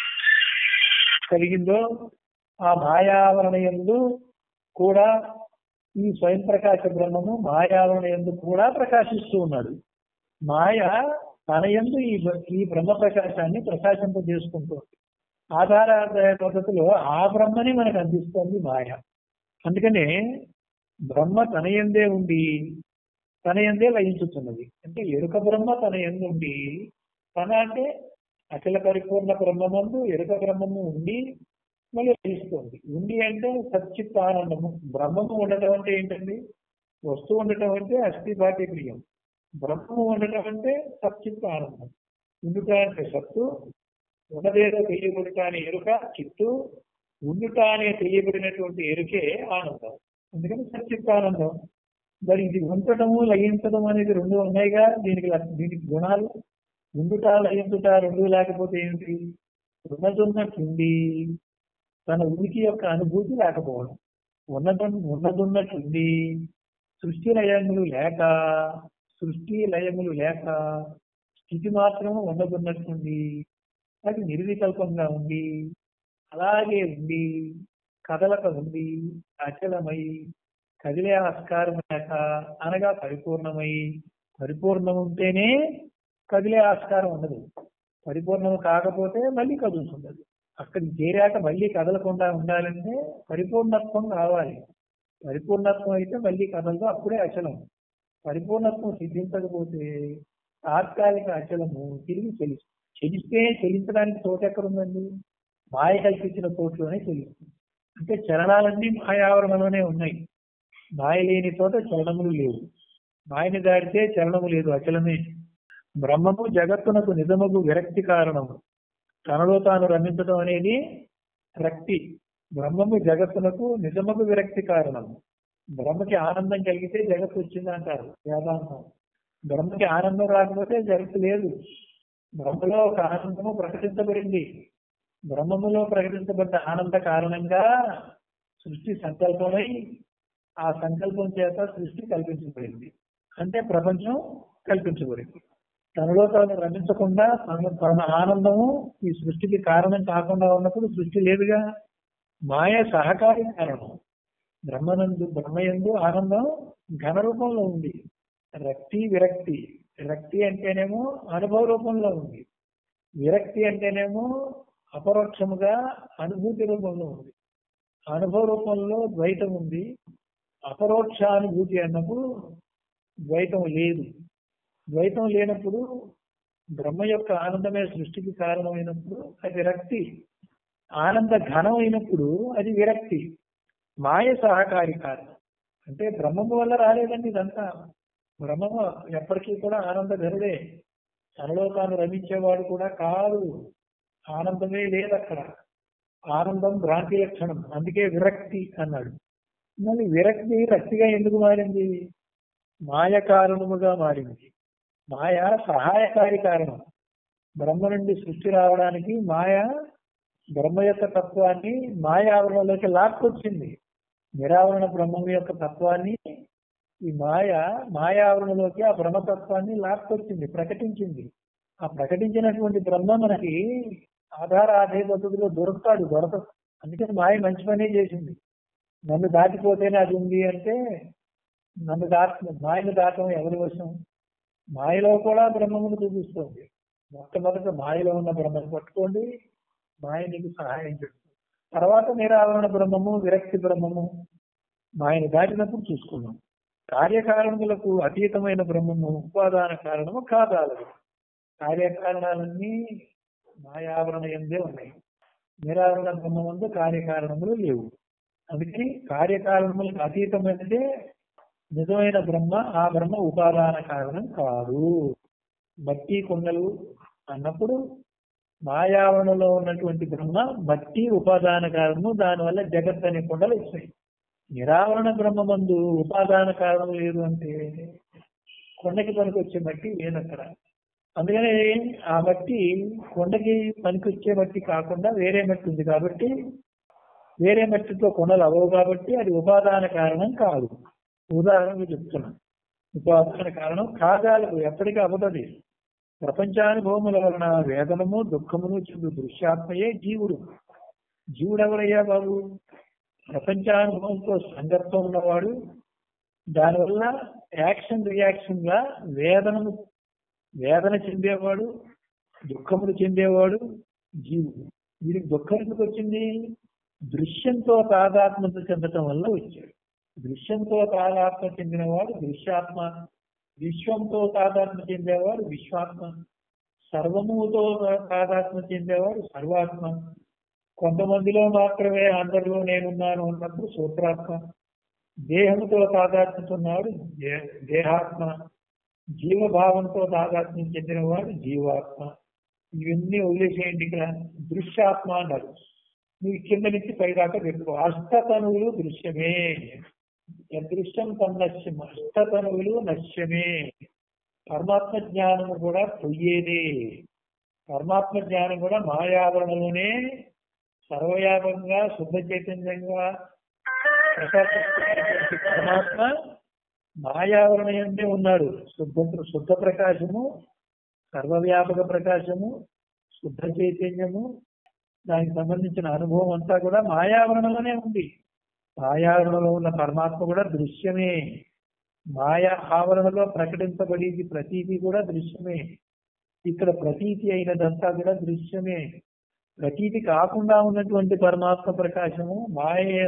కలిగిందో ఆ మాయావరణ ఎందు కూడా ఈ స్వయం ప్రకాశ బ్రహ్మము మాయావరణ ఎందు కూడా ప్రకాశిస్తూ ఉన్నాడు మాయ తన ఎందు ఈ బ- ఈ బ్రహ్మ ప్రకాశాన్ని ప్రకాశింపజేసుకుంటుంది ఆధారాధాయ పద్ధతిలో ఆ బ్రహ్మని మనకు అందిస్తోంది మాయ అందుకనే బ్రహ్మ తన ఎందే ఉండి తన ఎందే లయించుతున్నది అంటే ఎరుక బ్రహ్మ తన ఎందు ఉండి తన అంటే అఖిల పరిపూర్ణ బ్రహ్మమందు ఎరుక బ్రహ్మము ఉండి మళ్ళీ లయిస్తుంది ఉండి అంటే సచ్చిత్ ఆనందము బ్రహ్మము ఉండటం అంటే ఏంటండి వస్తువు ఉండటం అంటే అస్థి బాటి ప్రియం బ్రహ్మము ఉండటం అంటే సచ్చిత్ ఆనందం ఉండుట అంటే సత్తు ఉన్నదేదో తెలియబడుట అనే ఎరుక చిత్తు ఉండుట అనే తెలియబడినటువంటి ఎరుకే ఆనందం అందుకని సచ్చిత్ ఆనందం మరి ఇది ఉంచడము లయించడం అనేది రెండు ఉన్నాయిగా దీనికి లక్ష- దీనికి గుణాలు ఉండుట లయించుట రెండు లేకపోతే ఏమిటి ఉన్నదున్నట్టుండి తన ఉనికి యొక్క అనుభూతి లేకపోవడం ఉన్నదు ఉన్నదున్నట్టుండి సృష్టి లయములు లేక సృష్టి లయములు లేక స్థితి మాత్రము ఉన్నదున్నట్టుండి అది నిర్వికల్పంగా ఉండి అలాగే ఉండి కదలక ఉండి అచలమై కదిలే ఆస్కారం లేక అనగా పరిపూర్ణమై పరిపూర్ణం ఉంటేనే కదిలే ఆస్కారం ఉండదు పరిపూర్ణం కాకపోతే మళ్ళీ కదులుతుండదు అక్కడికి చేరాక మళ్ళీ కదలకుండా ఉండాలంటే పరిపూర్ణత్వం కావాలి పరిపూర్ణత్వం అయితే మళ్ళీ కదలదు అప్పుడే అచలం పరిపూర్ణత్వం సిద్ధించకపోతే తాత్కాలిక అచలము తిరిగి చెలిస్తుంది చెలిస్తే చెలించడానికి చోటు ఎక్కడ ఉందండి మాయ కల్పించిన చోట్లోనే చెల్లిస్తుంది అంటే చరణాలన్నీ మాయావరణలోనే ఉన్నాయి మాయ లేని చోట చలనములు లేవు మాయని దాటితే చలనము లేదు అచలమే బ్రహ్మము జగత్తునకు నిజముగు విరక్తి కారణము తనలో తాను రమించడం అనేది రక్తి బ్రహ్మము జగత్తునకు నిజముగు విరక్తి కారణము బ్రహ్మకి ఆనందం కలిగితే జగత్తు వచ్చింది అంటారు వేదాంతం బ్రహ్మకి ఆనందం రాకపోతే జగత్తు లేదు బ్రహ్మలో ఒక ఆనందము ప్రకటించబడింది బ్రహ్మములో ప్రకటించబడ్డ ఆనంద కారణంగా సృష్టి సంకల్పమై ఆ సంకల్పం చేత సృష్టి కల్పించబడింది అంటే ప్రపంచం కల్పించబడింది తనలో తాను రమించకుండా తన తన ఆనందము ఈ సృష్టికి కారణం కాకుండా ఉన్నప్పుడు సృష్టి లేదుగా మాయ సహకారి కారణం బ్రహ్మనందు బ్రహ్మయందు ఆనందం ఘన రూపంలో ఉంది రక్తి విరక్తి రక్తి అంటేనేమో అనుభవ రూపంలో ఉంది విరక్తి అంటేనేమో అపరోక్షముగా అనుభూతి రూపంలో ఉంది అనుభవ రూపంలో ద్వైతం ఉంది అపరోక్ష అనుభూతి అన్నప్పుడు ద్వైతం లేదు ద్వైతం లేనప్పుడు బ్రహ్మ యొక్క ఆనందమే సృష్టికి కారణమైనప్పుడు అది రక్తి ఆనంద ఘనం అయినప్పుడు అది విరక్తి మాయ సహకారి కారణం అంటే బ్రహ్మము వల్ల రాలేదండి ఇదంతా బ్రహ్మము ఎప్పటికీ కూడా ఆనంద ధరుడే తనలో తాను రమించేవాడు కూడా కాదు ఆనందమే లేదు అక్కడ ఆనందం భ్రాంతి లక్షణం అందుకే విరక్తి అన్నాడు మళ్ళీ విరక్తి రక్తిగా ఎందుకు మారింది మాయ కారణముగా మారింది మాయ సహాయకారి కారణం బ్రహ్మ నుండి సృష్టి రావడానికి మాయ బ్రహ్మ యొక్క తత్వాన్ని మాయావరణలోకి లాక్కొచ్చింది నిరావరణ బ్రహ్మం యొక్క తత్వాన్ని ఈ మాయ మాయావరణలోకి ఆ బ్రహ్మతత్వాన్ని లాక్కొచ్చింది ప్రకటించింది ఆ ప్రకటించినటువంటి బ్రహ్మ మనకి ఆధార ఆధార పద్ధతిలో దొరుకుతాడు దొరక అందుకని మాయ మంచి పనే చేసింది నన్ను దాటిపోతేనే అది ఉంది అంటే నన్ను దాట మాయను దాటం ఎవరి వశం మాయలో కూడా బ్రహ్మమును చూపిస్తుంది మొట్టమొదట మాయలో ఉన్న బ్రహ్మను పట్టుకోండి మాయ నీకు సహాయం చేస్తుంది తర్వాత నిరావరణ బ్రహ్మము విరక్తి బ్రహ్మము మాయను దాటినప్పుడు చూసుకున్నాం కార్యకారణములకు అతీతమైన బ్రహ్మము ఉపాదాన కారణము కాదాలదు కార్యకారణాలన్నీ మాయావరణ ఎందే ఉన్నాయి నిరావరణ బ్రహ్మం ముందు కార్యకారణములు లేవు అందుకని కార్యకారణములకు అతీతమైనదే నిజమైన బ్రహ్మ ఆ బ్రహ్మ ఉపాదాన కారణం కాదు మట్టి కొండలు అన్నప్పుడు మాయావరణలో ఉన్నటువంటి బ్రహ్మ మట్టి ఉపాదాన కారణము దానివల్ల జగత్ అనే కొండలు వచ్చాయి నిరావరణ బ్రహ్మ మందు ఉపాదాన కారణం లేదు అంటే కొండకి పనికి వచ్చే మట్టి లేదక్కడ అందుకని ఆ మట్టి కొండకి పనికి వచ్చే మట్టి కాకుండా వేరే మట్టి ఉంది కాబట్టి వేరే మట్టితో కొండలు అవ్వవు కాబట్టి అది ఉపాదాన కారణం కాదు ఉదాహరణకు చెప్తున్నాను ఉపాదాన కారణం కాగాలకు ఎప్పటికీ అవ్వదది ప్రపంచానుభవముల వలన వేదనము దుఃఖమును చెందు దృశ్యాత్మయే జీవుడు జీవుడు ఎవరయ్యా బాబు ప్రపంచానుభవంతో సంగత్వం ఉన్నవాడు దానివల్ల యాక్షన్ రియాక్షన్ గా వేదనము వేదన చెందేవాడు దుఃఖములు చెందేవాడు జీవుడు వీరికి దుఃఖం ఎందుకు వచ్చింది దృశ్యంతో తాదాత్మత చెందటం వల్ల వచ్చాడు దృశ్యంతో తాదాత్మ చెందినవాడు దృశ్యాత్మ విశ్వంతో తాదాత్మ చెందేవాడు విశ్వాత్మ సర్వముతో తాదాత్మ చెందేవాడు సర్వాత్మ కొంతమందిలో మాత్రమే అందరిలో నేనున్నాను అన్నప్పుడు సూత్రాత్మ దేహంతో తాదాత్మ్యతున్నాడు దేహాత్మ జీవభావంతో తాదాత్మ్యం చెందినవాడు జీవాత్మ ఇవన్నీ వదిలేసేయండి ఇక్కడ దృశ్యాత్మ అన్నారు నువ్వు కింద నుంచి పైదాకా పెట్టుకో అష్టతనువులు దృశ్యమే అదృశ్యం తన్నశ్యం అష్టతనువులు నశ్యమే పరమాత్మ జ్ఞానము కూడా పొయ్యేదే పరమాత్మ జ్ఞానం కూడా మాయావరణలోనే సర్వవ్యాపకంగా శుద్ధ చైతన్యంగా ప్రకాశిస్తున్నటువంటి పరమాత్మ మాయావరణయందే ఉన్నాడు శుద్ధ శుద్ధ ప్రకాశము సర్వవ్యాపక ప్రకాశము శుద్ధ చైతన్యము దానికి సంబంధించిన అనుభవం అంతా కూడా మాయావరణలోనే ఉంది మాయావరణలో ఉన్న పరమాత్మ కూడా దృశ్యమే మాయా ఆవరణలో ప్రకటించబడేది ప్రతీది కూడా దృశ్యమే ఇక్కడ ప్రతీతి అయినదంతా కూడా దృశ్యమే ప్రతీతి కాకుండా ఉన్నటువంటి పరమాత్మ ప్రకాశము మాయ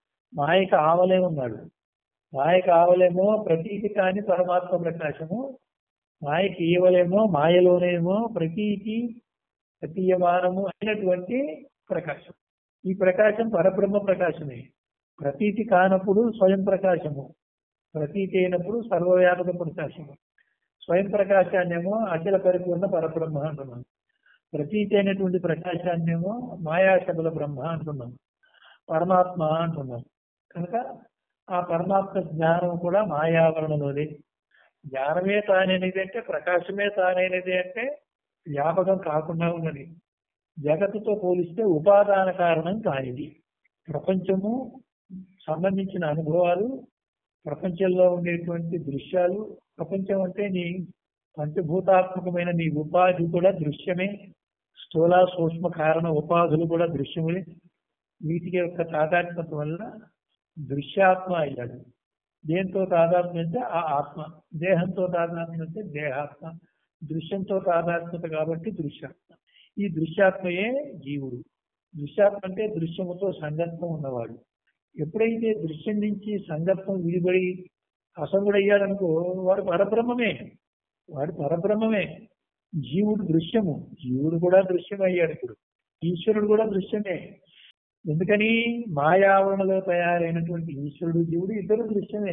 మాయకు ఆవలే ఉన్నాడు మాయకు ఆవలేమో ప్రతీతి కాని పరమాత్మ ప్రకాశము మాయకి ఈవలేమో మాయలోనేమో ప్రతీతి ప్రతీయమానము అయినటువంటి ప్రకాశం ఈ ప్రకాశం పరబ్రహ్మ ప్రకాశమే ప్రతీతి కానప్పుడు స్వయం ప్రకాశము ప్రతీతి అయినప్పుడు సర్వవ్యాపక ప్రకాశము స్వయం ప్రకాశాన్నేమో అఖిల పరిపూర్ణ పరబ్రహ్మ అంటున్నాం ప్రతీతి అయినటువంటి ప్రకాశాన్నేమో మాయాశబల బ్రహ్మ అంటున్నాం పరమాత్మ అంటున్నాం కనుక ఆ పరమాత్మ జ్ఞానం కూడా మాయావరణలోది జ్ఞానమే తానైనది అంటే ప్రకాశమే తానైనది అంటే వ్యాపకం కాకుండా ఉన్నది జగత్తుతో పోలిస్తే ఉపాదాన కారణం కానిది ప్రపంచము సంబంధించిన అనుభవాలు ప్రపంచంలో ఉండేటువంటి దృశ్యాలు ప్రపంచం అంటే నీ పంచభూతాత్మకమైన నీ ఉపాధి కూడా దృశ్యమే స్థూల సూక్ష్మ కారణ ఉపాధులు కూడా దృశ్యమే వీటికి యొక్క తాదాత్మ్యత వల్ల దృశ్యాత్మ అయ్యాడు దేంతో తాదాత్మ్యం అంటే ఆ ఆత్మ దేహంతో తాదాత్మ్యం అంటే దేహాత్మ దృశ్యంతో తాదాత్మ్యత కాబట్టి దృశ్యాత్మ ఈ దృశ్యాత్మయే జీవుడు దృశ్యాత్మ అంటే దృశ్యముతో సంగత్వం ఉన్నవాడు ఎప్పుడైతే దృశ్యం నుంచి సంగత్వం విడిబడి అసంగుడయ్యాడనుకో వాడు పరబ్రహ్మమే వాడు పరబ్రహ్మమే జీవుడు దృశ్యము జీవుడు కూడా దృశ్యమయ్యాడు ఇప్పుడు ఈశ్వరుడు కూడా దృశ్యమే ఎందుకని మాయావరణలో తయారైనటువంటి ఈశ్వరుడు జీవుడు ఇద్దరు దృశ్యమే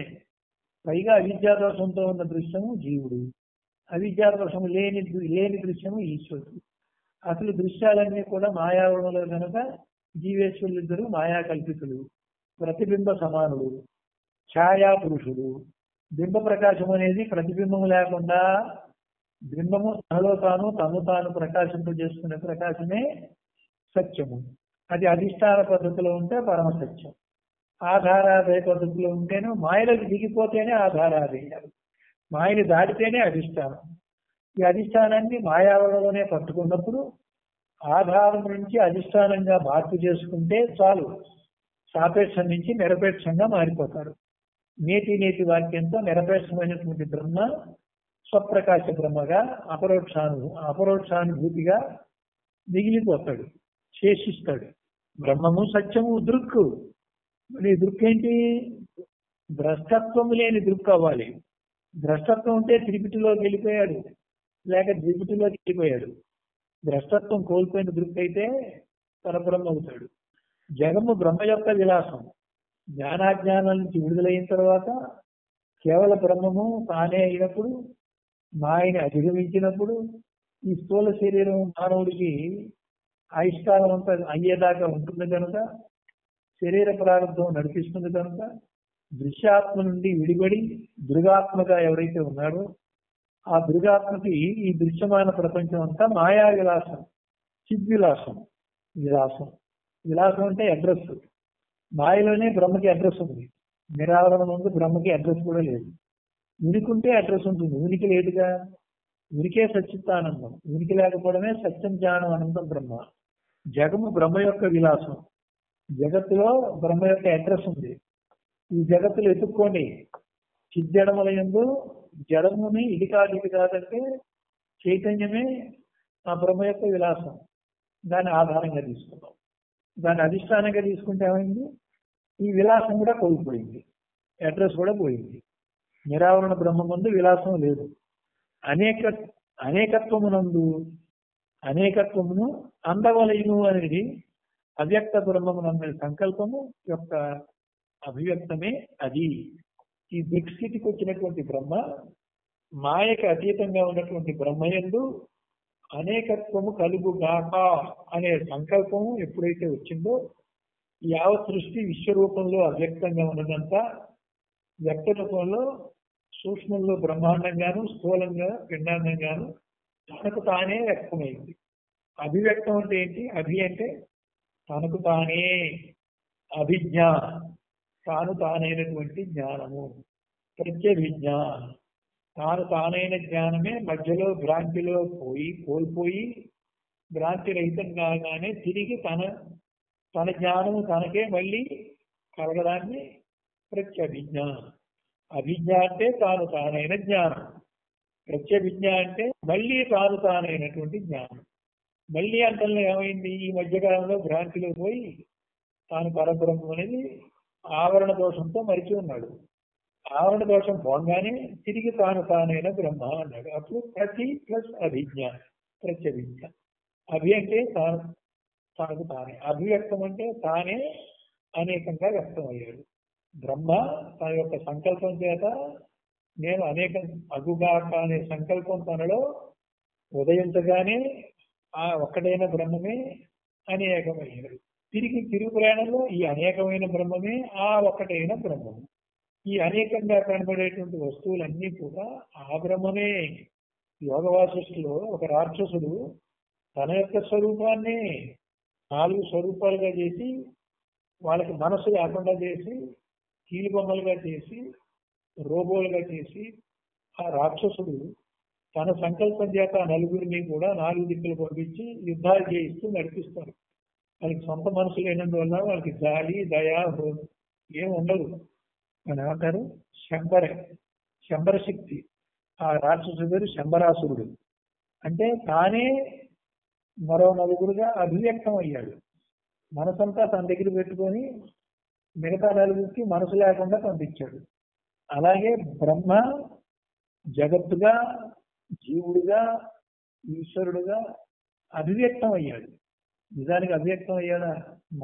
పైగా అవిద్యాదోషంతో ఉన్న దృశ్యము జీవుడు అవిద్యాదోషము లేని లేని దృశ్యము ఈశ్వరుడు అసలు దృశ్యాలన్నీ కూడా మాయావరణలో కనుక జీవేశ్వరులు ఇద్దరు మాయా కల్పితులు ప్రతిబింబ సమానుడు ఛాయా పురుషుడు బింబ ప్రకాశం అనేది ప్రతిబింబం లేకుండా బింబము తనలో తాను తను తాను ప్రకాశింపజేసుకునే ప్రకాశమే సత్యము అది అధిష్టాన పద్ధతిలో ఉంటే పరమసత్యం ఆధారాదయ పద్ధతిలో ఉంటేనే మాయలకు దిగిపోతేనే ఆధారాదయాలు మాయని దాటితేనే అధిష్టానం ఈ అధిష్టానాన్ని మాయావడంలోనే పట్టుకున్నప్పుడు ఆధారం నుంచి అధిష్టానంగా మార్పు చేసుకుంటే చాలు సాపేక్షం నుంచి నిరపేక్షంగా మారిపోతారు నేటి నేటి వాక్యంతో నిరపేక్షమైనటువంటి బ్రహ్మ స్వప్రకాశ బ్రహ్మగా అపరోక్షాను అపరోక్షానుభూతిగా మిగిలిపోతాడు శేషిస్తాడు బ్రహ్మము సత్యము దృక్కు మరి దృక్ ఏంటి భ్రష్టత్వం లేని దృక్ అవ్వాలి భ్రష్టత్వం ఉంటే త్రిపిటిలోకి వెళ్ళిపోయాడు లేక ద్విపిటిలోకి వెళ్ళిపోయాడు భ్రష్టత్వం కోల్పోయిన దృక్ అయితే పరబ్రహ్మ అవుతాడు జగము బ్రహ్మ యొక్క విలాసం జ్ఞానాజ్ఞానాల నుంచి విడుదలైన తర్వాత కేవల బ్రహ్మము తానే అయినప్పుడు మాయని అధిగమించినప్పుడు ఈ స్థూల శరీరం మానవుడికి ఆయుష్కాలం అంతా అయ్యేదాకా ఉంటుంది కనుక శరీర ప్రారంభం నడిపిస్తుంది కనుక దృశ్యాత్మ నుండి విడిబడి దృగాత్మగా ఎవరైతే ఉన్నాడో ఆ దృగాత్మకి ఈ దృశ్యమాన ప్రపంచం అంతా మాయా విలాసం చిద్విలాసం విలాసం విలాసం అంటే అడ్రస్ మాయలోనే బ్రహ్మకి అడ్రస్ ఉంది నిరావరణ ముందు బ్రహ్మకి అడ్రస్ కూడా లేదు ఉనికుంటే అడ్రస్ ఉంటుంది ఉనికి లేదుగా ఉనికే సచ్చిత్తానందం ఉనికి లేకపోవడమే సత్యం జ్ఞానం అనంతం బ్రహ్మ జగము బ్రహ్మ యొక్క విలాసం జగత్తులో బ్రహ్మ యొక్క అడ్రస్ ఉంది ఈ జగత్తులు ఎత్తుక్కోండి చిజ్జడముల ఎందు జడముని ఇది కాదు ఇది కాదంటే చైతన్యమే ఆ బ్రహ్మ యొక్క విలాసం దాన్ని ఆధారంగా తీసుకున్నాం దాన్ని అధిష్టానంగా తీసుకుంటే ఏమైంది ఈ విలాసం కూడా కోల్పోయింది అడ్రస్ కూడా పోయింది నిరావరణ బ్రహ్మ ముందు విలాసం లేదు అనేక అనేకత్వమునందు అనేకత్వమును అందవలయును అనేది అవ్యక్త బ్రహ్మమునందరి సంకల్పము యొక్క అభివ్యక్తమే అది ఈ దిక్స్థితికి వచ్చినటువంటి బ్రహ్మ మాయకి అతీతంగా ఉన్నటువంటి బ్రహ్మయందు అనేకత్వము కలుగుగాక అనే సంకల్పము ఎప్పుడైతే వచ్చిందో యావత్ సృష్టి విశ్వరూపంలో అవ్యక్తంగా ఉన్నదంతా వ్యక్త రూపంలో సూక్ష్మంలో బ్రహ్మాండంగాను స్థూలంగా పిండాండంగాను తనకు తానే వ్యక్తమైంది అభివ్యక్తం అంటే ఏంటి అభి అంటే తనకు తానే అభిజ్ఞ తాను తానైనటువంటి జ్ఞానము ప్రత్యభిజ్ఞ తాను తానైన జ్ఞానమే మధ్యలో భ్రాంతిలో పోయి కోల్పోయి భ్రాంతి రహితం కాగానే తిరిగి తన తన జ్ఞానము తనకే మళ్ళీ కలగడాన్ని ప్రత్యభిజ్ఞ అభిజ్ఞ అంటే తాను తానైన జ్ఞానం ప్రత్యభిజ్ఞ అంటే మళ్ళీ తాను తానైనటువంటి జ్ఞానం మళ్ళీ అంతలో ఏమైంది ఈ మధ్యకాలంలో భ్రాంతిలో పోయి తాను పరబ్రహ్మం అనేది ఆవరణ దోషంతో మరిచి ఉన్నాడు ఆవరణ దోషం పోగానే తిరిగి తాను తానైన బ్రహ్మ అన్నాడు అప్పుడు ప్రతి ప్లస్ అభిజ్ఞ ప్రత్యభిజ్ఞ అభి అంటే తాను తనకు తానే అభివ్యక్తం అంటే తానే అనేకంగా వ్యక్తం అయ్యాడు బ్రహ్మ తన యొక్క సంకల్పం చేత నేను అనేక అగుగాక అనే సంకల్పం తనలో ఉదయించగానే ఆ ఒక్కడైన బ్రహ్మమే అనేకమయ్యాడు తిరిగి తిరుగు ప్రయాణంలో ఈ అనేకమైన బ్రహ్మమే ఆ ఒక్కటైన బ్రహ్మము ఈ అనేకంగా కనబడేటువంటి వస్తువులన్నీ కూడా ఆ బ్రహ్మమే యోగ వాసిష్ఠులో ఒక రాక్షసుడు తన యొక్క స్వరూపాన్ని నాలుగు స్వరూపాలుగా చేసి వాళ్ళకి మనసు లేకుండా చేసి కీలు బొమ్మలుగా చేసి రోబోలుగా చేసి ఆ రాక్షసుడు తన సంకల్పం చేత ఆ నలుగురిని కూడా నాలుగు దిక్కులు పంపించి యుద్ధాలు చేయిస్తూ నడిపిస్తారు వాళ్ళకి సొంత మనసు లేనందువల్ల వాళ్ళకి జాలి దయ ఏం ఉండదు అని ఏమంటారు శంబర శంబర శక్తి ఆ రాక్షసుడు పేరు శంబరాసురుడు అంటే తానే మరో నలుగురుగా అభివ్యక్తం అయ్యాడు మనసంతా తన దగ్గర పెట్టుకొని మిగతా నలుగురికి మనసు లేకుండా పంపించాడు అలాగే బ్రహ్మ జగత్తుగా జీవుడుగా ఈశ్వరుడుగా అభివ్యక్తం అయ్యాడు నిజానికి అవ్యక్తం అయ్యాడా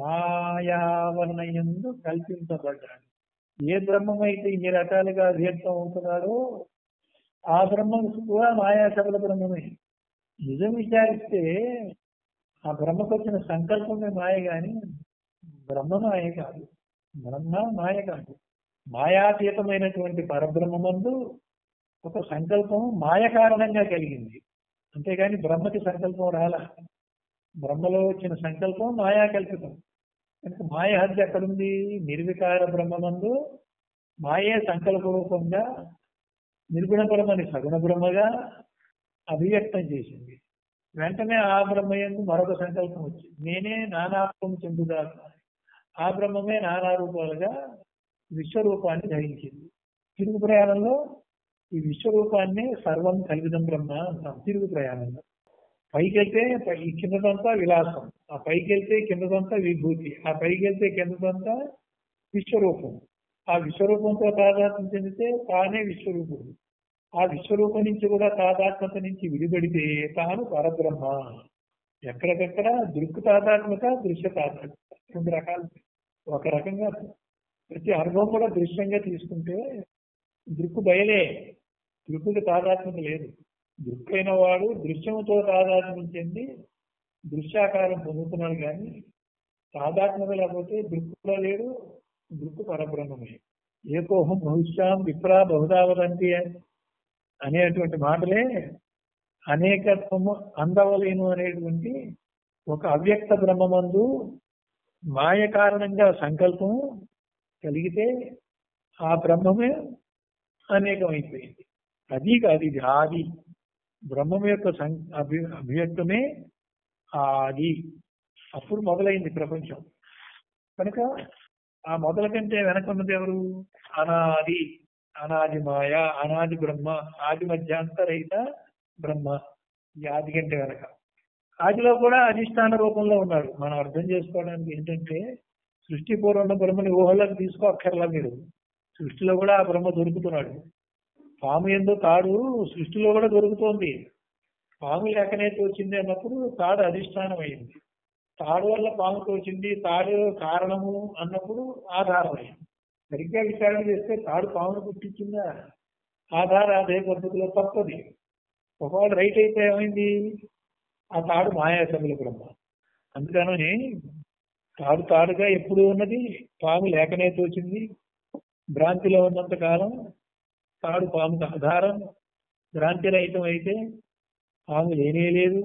మాయావరణయందు కల్పించబడ్డాడు ఏ బ్రహ్మం అయితే ఇన్ని రకాలుగా అవ్యక్తం అవుతున్నాడో ఆ బ్రహ్మం కూడా మాయా సకల బ్రహ్మమే నిజం విచారిస్తే ఆ బ్రహ్మకు వచ్చిన సంకల్పమే మాయ గాని బ్రహ్మ మాయ కాదు బ్రహ్మ మాయ కాదు మాయాతీతమైనటువంటి పరబ్రహ్మమందు ఒక సంకల్పం మాయ కారణంగా కలిగింది అంతేగాని బ్రహ్మకి సంకల్పం రాల బ్రహ్మలో వచ్చిన సంకల్పం మాయా కల్పితం కనుక మాయ హద్దు ఎక్కడుంది నిర్వికార బ్రహ్మమందు మాయే సంకల్ప రూపంగా నిర్గుణ బ్రహ్మని సగుణ బ్రహ్మగా అభివ్యక్తం చేసింది వెంటనే ఆ బ్రహ్మయందు మరొక సంకల్పం వచ్చింది నేనే నానాత్వం చెందుదా ఆ బ్రహ్మమే నానా రూపాలుగా విశ్వరూపాన్ని ధరించింది తిరుగు ప్రయాణంలో ఈ విశ్వరూపాన్ని సర్వం కలిగిదం బ్రహ్మ అంటాం తిరుగు ప్రయాణంలో పైకి వెళ్తే పై- ఈ కిందదంతా విలాసం ఆ పైకి వెళ్తే కిందదంతా విభూతి ఆ పైకి వెళ్తే కిందదంతా విశ్వరూపం ఆ విశ్వరూపంతో తాదాత్మ్యం చెందితే తానే విశ్వరూపుడు ఆ విశ్వరూపం నుంచి కూడా తాదాత్మత నుంచి విడిపడితే తాను పరబ్రహ్మ ఎక్కడికక్కడ దృక్ తాదాత్మక దృశ్య తాదాత్మక రెండు రకాలు ఒక రకంగా ప్రతి అనుభవం కూడా దృశ్యంగా తీసుకుంటే దృక్కు బయలే దృక్కుకి తాదాత్మ్యత లేదు దృక్కైన వాడు దృశ్యముతో తాదాత్మ్యం చెంది దృశ్యాకారం పొందుతున్నాడు కానీ తాదాత్మ్యత లేకపోతే దృక్కు కూడా లేడు దృక్కు పరబ్రహ్మమే ఏకోహం బహుశ్యాం విప్రా బహుదావదంతి అనేటువంటి మాటలే అనేకత్వము అందవలేను అనేటువంటి ఒక అవ్యక్త బ్రహ్మమందు మాయ కారణంగా సంకల్పం కలిగితే ఆ బ్రహ్మమే అనేకమైపోయింది అది కాదు ఇది ఆది బ్రహ్మం యొక్క సం అభి అభివ్యక్తమే ఆది అప్పుడు మొదలైంది ప్రపంచం కనుక ఆ మొదల కంటే వెనక ఉన్నది ఎవరు అనాది అనాది మాయ అనాది బ్రహ్మ ఆది మధ్యాంతరహిత బ్రహ్మ ఈ ఆది కంటే వెనక ఆదిలో కూడా అధిష్టాన రూపంలో ఉన్నాడు మనం అర్థం చేసుకోవడానికి ఏంటంటే సృష్టి పూర్వం బ్రహ్మని ఊహలోకి తీసుకోక్కర్లా మీరు సృష్టిలో కూడా ఆ బ్రహ్మ దొరుకుతున్నాడు పాము ఎందు తాడు సృష్టిలో కూడా దొరుకుతోంది పాము లేకనే తోచింది అన్నప్పుడు తాడు అధిష్టానం అయింది తాడు వల్ల పాము తోచింది తాడు కారణము అన్నప్పుడు ఆధారం అయింది సరిగ్గా విచారణ చేస్తే తాడు పామును పుట్టించిందా ఆధార అదే పద్ధతిలో తప్పది ఒకవేళ రైట్ అయితే ఏమైంది ఆ తాడు మాయాశముల బ్రహ్మ అందుకని తాడు తాడుగా ఎప్పుడు ఉన్నది పాము లేకనే తోచింది భ్రాంతిలో ఉన్నంత కాలం తాడు పాముకు ఆధారం భ్రాంతి రహితం అయితే పాము లేనే లేదు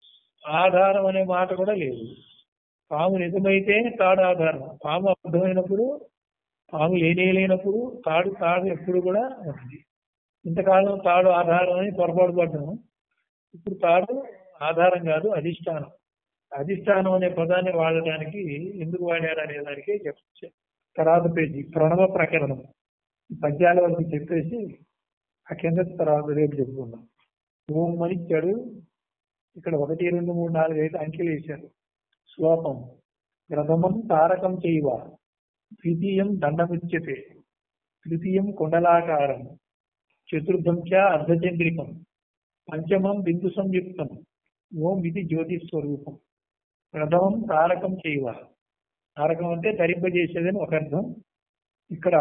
ఆధారం అనే మాట కూడా లేదు పాము నిజమైతే తాడు ఆధారం పాము అర్థమైనప్పుడు పాము లేనే లేనప్పుడు తాడు తాడు ఎప్పుడు కూడా ఉంది ఇంతకాలం తాడు ఆధారం అని పొరపాటు పడ్డాము ఇప్పుడు తాడు ఆధారం కాదు అధిష్టానం అధిష్టానం అనే పదాన్ని వాడడానికి ఎందుకు వాడారు అనే దానికి చెప్ తర్వాత పేజీ ప్రణవ ప్రకరణం ఈ పద్యాల వరకు చెప్పేసి ఆ కింద తర్వాత రేపు చెప్పుకుందాం ఓం అని ఇచ్చాడు ఇక్కడ ఒకటి రెండు మూడు నాలుగు ఐదు అంకెలు వేశారు శ్లోకం ప్రథమం తారకం చేయవ ద్వితీయం దండముచ్యతే తృతీయం కుండలాకారం చతుర్థం చ అర్ధచంద్రికం పంచమం బిందు సంయుక్తం ఓం ఇది జ్యోతి స్వరూపం ప్రథమం తారకం చేయవ తారకం అంటే ధరింపజేసేదని ఒక అర్థం ఇక్కడ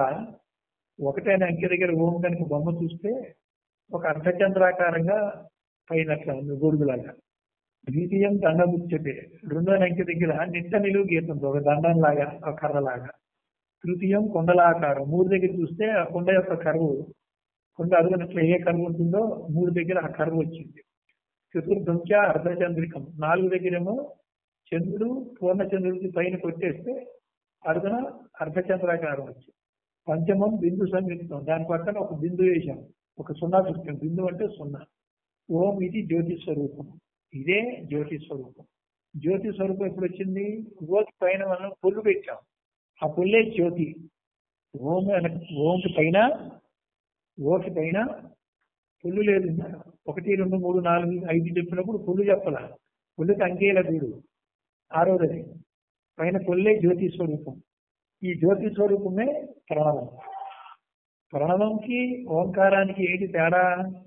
ఒకటైన అంకె దగ్గర ఓం కనుక బొమ్మ చూస్తే ఒక అర్ధచంద్రాకారంగా పైన అట్లా ఉంది గొడుగులాగా ద్వితీయం దండముచ్యతే రెండో అంకె దగ్గర నిట్ట నిలువు గీతం ఒక దండం లాగా ఒక కర్రలాగా తృతీయం కొండలాకారం మూడు దగ్గర చూస్తే ఆ కొండ యొక్క కరువు కొండ అదుగునట్లు ఏ కరువు ఉంటుందో మూడు దగ్గర ఆ కరువు వచ్చింది చతుర్థంచ అర్ధచంద్రికం నాలుగు దగ్గరేమో చంద్రుడు పూర్ణచంద్రుడికి పైన కొట్టేస్తే అడుగున అర్ధచంద్రాకారం వచ్చింది పంచమం బిందు సంయుక్తం దాని పక్కన ఒక బిందు వేశాం ఒక సున్నా చూస్తాం బిందు అంటే సున్నా ఓం ఇది జ్యోతి స్వరూపం ఇదే జ్యోతి స్వరూపం జ్యోతి స్వరూపం ఎప్పుడు వచ్చింది ఓకి పైన మనం పుల్లు పెట్టాం ఆ పుల్లే జ్యోతి ఓం అన- ఓంకి పైన ఓకి పైన పుల్లు లేదు ఒకటి రెండు మూడు నాలుగు ఐదు చెప్పినప్పుడు పుల్లు చెప్పాల పుల్లుకి అంకేల వీడు ఆరోదది పైన పుల్లే జ్యోతి స్వరూపం ఈ జ్యోతి స్వరూపమే ప్రణవం ప్రణవంకి ఓంకారానికి ఏంటి తేడా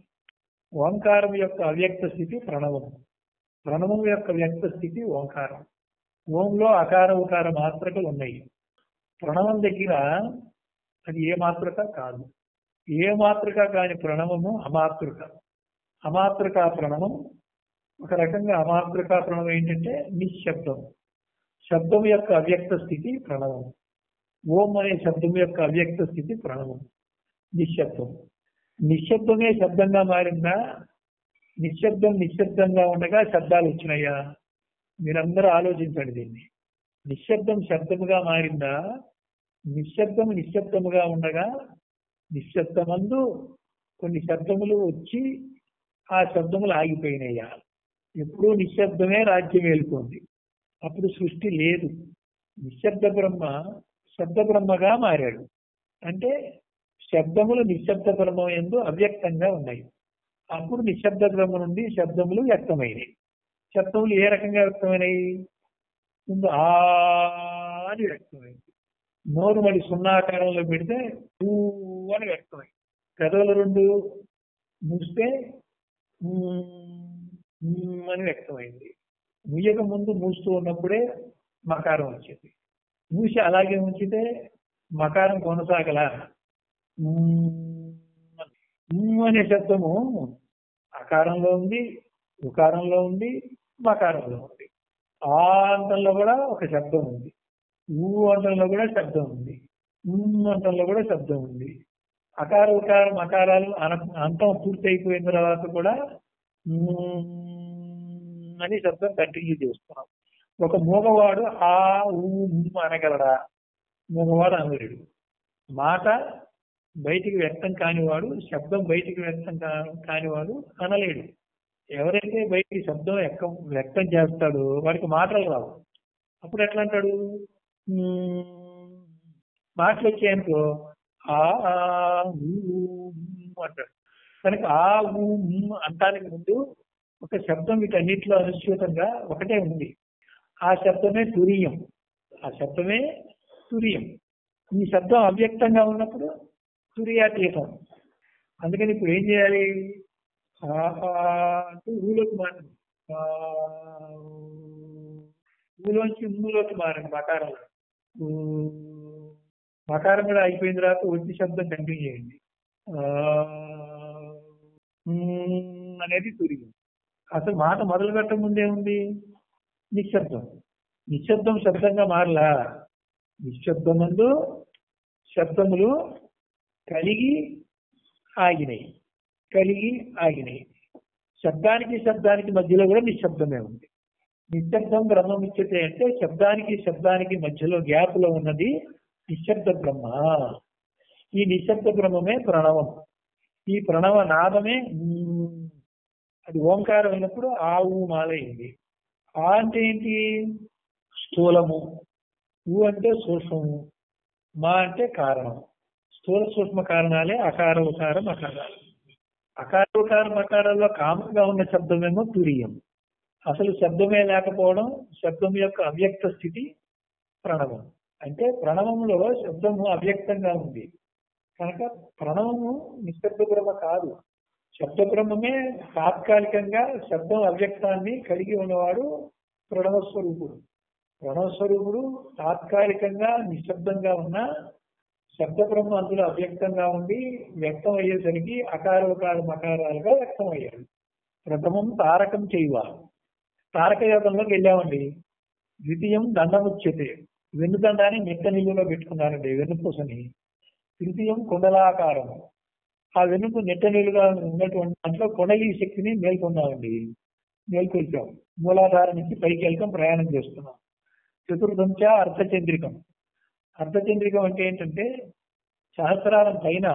ఓంకారం యొక్క అవ్యక్త స్థితి ప్రణవం ప్రణవం యొక్క వ్యక్త స్థితి ఓంకారం ఓంలో అకార ఉకార మాత్రకలు ఉన్నాయి ప్రణవం దగ్గర అది ఏ మాత్రక కాదు ఏ మాత్రక కాని ప్రణవము అమాతృక అమాతృక ప్రణవం ఒక రకంగా అమాతృక ప్రణవం ఏంటంటే నిశ్శబ్దం శబ్దం యొక్క అవ్యక్త స్థితి ప్రణవం ఓం అనే శబ్దం యొక్క అవ్యక్త స్థితి ప్రణవం నిశ్శబ్దం నిశ్శబ్దమే శబ్దంగా మారిందా నిశ్శబ్దం నిశ్శబ్దంగా ఉండగా శబ్దాలు వచ్చినాయా మీరందరూ ఆలోచించండి దీన్ని నిశ్శబ్దం శబ్దముగా మారిందా నిశ్శబ్దము నిశ్శబ్దముగా ఉండగా నిశ్శబ్దమందు కొన్ని శబ్దములు వచ్చి ఆ శబ్దములు ఆగిపోయినాయా ఎప్పుడూ నిశ్శబ్దమే రాజ్యం ఏలుతోంది అప్పుడు సృష్టి లేదు నిశ్శబ్ద బ్రహ్మ శబ్ద బ్రహ్మగా మారాడు అంటే శబ్దములు నిశ్శబ్ద బ్రహ్మ ఎందు అవ్యక్తంగా ఉన్నాయి అప్పుడు నిశ్శబ్ద బ్రహ్మ నుండి శబ్దములు వ్యక్తమైనవి శబ్దములు ఏ రకంగా వ్యక్తమైనవి ముందు ఆ అని వ్యక్తమైంది నోరు మళ్ళీ సున్నాకారంలో పెడితే ఊ అని వ్యక్తమైంది పెదవులు రెండు మూస్తే మ్మ్ అని వ్యక్తమైంది ముయ్యక ముందు మూస్తూ ఉన్నప్పుడే మకారం వచ్చింది మూసి అలాగే ఉంచితే మకారం కొనసాగల మ్మ్ అనే శబ్దము అకారంలో ఉంది ఉకారంలో ఉంది మకారంలో ఉంది ఆ అంతంలో కూడా ఒక శబ్దం ఉంది ఊ అంతంలో కూడా శబ్దం ఉంది ఉమ్ అంతంలో కూడా శబ్దం ఉంది అకార ఉకారం అకారాలు అన- అంతం పూర్తి అయిపోయిన తర్వాత కూడా ఉమ్ అని శబ్దం కంటిన్యూ చేస్తున్నాం ఒక మూగవాడు ఆ ఊ ఉమ్ అనగలడా మూగవాడు అనలేడు మాట బయటికి వ్యక్తం కానివాడు శబ్దం బయటికి వ్యక్తం కా- కానివాడు అనలేడు ఎవరైతే బయటికి శబ్దం ఎక్క- వ్యక్తం చేస్తాడో వాడికి మాటలు రావు అప్పుడు ఎట్లా అంటాడు "మ్మ్." మాటలు వచ్చాయనుకో ఆ ఆ, ఊ, ఊ అంటాడు కనుక ఆ ఊ ఉమ్ అంటానికి ముందు ఒక శబ్దం వీటన్నిటిలో అనుసృతంగా ఒకటే ఉంది ఆ శబ్దమే తురియం ఆ శబ్దమే తురియం ఈ శబ్దం అవ్యక్తంగా ఉన్నప్పుడు తురియాతీతం అందుకని ఇప్పుడు ఏం చేయాలి ఆ, ఆ అంటూ ఊలోకి మారండి ఆ, ఊలోంచి ఊలోకి మారండి మకారంలో ఊ. మకారం కూడా అయిపోయిన తర్వాత వచ్చి శబ్దం కంటిన్యూ చేయండి ఆ, మ్మ్ అనేది తురియం అసలు మాట మొదలు పెట్టక ముందే ఉంది నిశ్శబ్దం నిశ్శబ్దం శబ్దంగా మారలా నిశ్శబ్దమందు శబ్దములు కలిగి ఆగినాయి కలిగి ఆగినాయి శబ్దానికి శబ్దానికి మధ్యలో కూడా నిశ్శబ్దమే ఉంది నిశ్శబ్దం బ్రహ్మముచ్యతే అంటే శబ్దానికి శబ్దానికి మధ్యలో గ్యాప్ లో ఉన్నది నిశ్శబ్ద బ్రహ్మ ఈ నిశ్శబ్ద బ్రహ్మమే ప్రణవం ఈ ప్రణవ నాదమే ఊ. అది ఓంకారం అయినప్పుడు ఆ ఊ మాలైంది ఆ అంటే ఏంటి స్థూలము ఊ అంటే సూక్ష్మము మా అంటే కారణం స్థూల సూక్ష్మ కారణాలే అకార ఉకారం అకారాలు అకార ఉకారం అకారాల్లో కామంగా ఉన్న శబ్దమేమో తురియం అసలు శబ్దమే లేకపోవడం శబ్దం యొక్క అవ్యక్త స్థితి ప్రణవం అంటే ప్రణవంలో శబ్దము అవ్యక్తంగా ఉంది కనుక ప్రణవము నిశ్శబ్ద బ్రహ్మ కాదు శబ్ద బ్రహ్మమే తాత్కాలికంగా శబ్దం అవ్యక్తాన్ని కలిగి ఉన్నవాడు ప్రణవ స్వరూపుడు ప్రణవ స్వరూపుడు తాత్కాలికంగా నిశ్శబ్దంగా ఉన్న శబ్ద బ్రహ్మ అందులో అవ్యక్తంగా ఉండి వ్యక్తం అయ్యేసరికి అకార ఉకార మకారాలుగా వ్యక్తం అయ్యాడు ప్రథమం తారకం చేయవ తారక యోగంలోకి వెళ్ళామండి ద్వితీయం దండముచ్యతే వెన్నుదండాన్ని నిట్ట నిలువలో పెట్టుకున్నారండి వెన్నుపూసని తృతీయం కుండలాకారం ఆ వెనుక నెట్ట నీళ్ళుగా ఉన్నటువంటి దాంట్లో కొండలి శక్తిని మేల్కొన్నామండి మేల్కొల్చాం మూలాధారం నుంచి పైకి వెళ్తాం ప్రయాణం చేస్తున్నాం చతుర్థంచ అర్ధచంద్రికం అర్ధచంద్రికం అంటే ఏంటంటే సహస్రారం పైన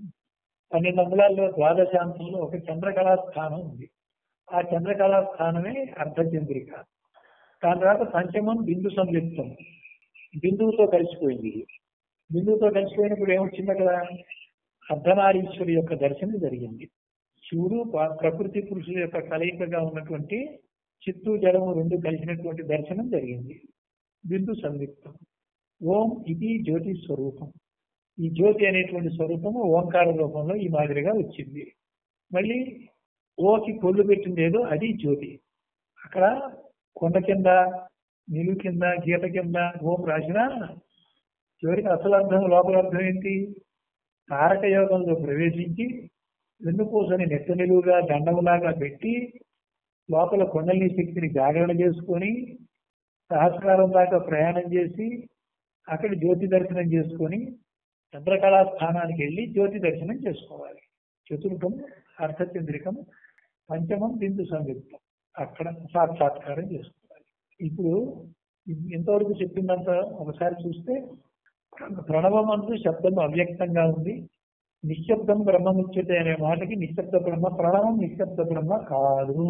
పన్నెండు అంగుళాల్లో ద్వాదశాంతంలో ఒక చంద్రకళా స్థానం ఉంది ఆ చంద్రకళా స్థానమే అర్ధచంద్రిక దాని తర్వాత పంచమం బిందు సంలిప్తం బిందువుతో కలిసిపోయింది బిందువుతో కలిసిపోయినప్పుడు ఏమొచ్చింది అక్కడ అర్ధనారీశ్వరి యొక్క దర్శనం జరిగింది శివుడు ప- ప్రకృతి పురుషుల యొక్క కలయికగా ఉన్నటువంటి చిత్తు జలము రెండు కలిసినటువంటి దర్శనం జరిగింది బిందు సంయుక్తం ఓం ఇది జ్యోతి స్వరూపం ఈ జ్యోతి అనేటువంటి స్వరూపము ఓంకార రూపంలో ఈ మాదిరిగా వచ్చింది మళ్ళీ ఓకి కొల్లు పెట్టింది ఏదో అది జ్యోతి అక్కడ కొండ కింద నిలువు కింద గీత కింద ఓం రాసిన చివరికి అసలు అర్థం లోపల అర్థం ఏంటి తారక యోగంలో ప్రవేశించి వెన్నుపూసని నెత్త నిలువుగా దండములాగా పెట్టి లోపల కొండలి శక్తిని జాగరణ చేసుకొని సహస్రారం దాకా ప్రయాణం చేసి అక్కడ జ్యోతి దర్శనం చేసుకొని చంద్రకళా స్థానానికి వెళ్ళి జ్యోతి దర్శనం చేసుకోవాలి చతుర్థం అర్థచంద్రికం పంచమం బిందు సంయుక్తం అక్కడ సాక్షాత్కారం చేసుకోవాలి ఇప్పుడు ఇంతవరకు చెప్పిందంతా ఒకసారి చూస్తే ప్రణవమందు శబ్దం అవ్యక్తంగా ఉంది నిశ్శబ్దం బ్రహ్మముచ్యతే అనే మాటకి నిశ్శబ్ద బ్రహ్మ ప్రణవం నిశ్శబ్ద బ్రహ్మ కాదు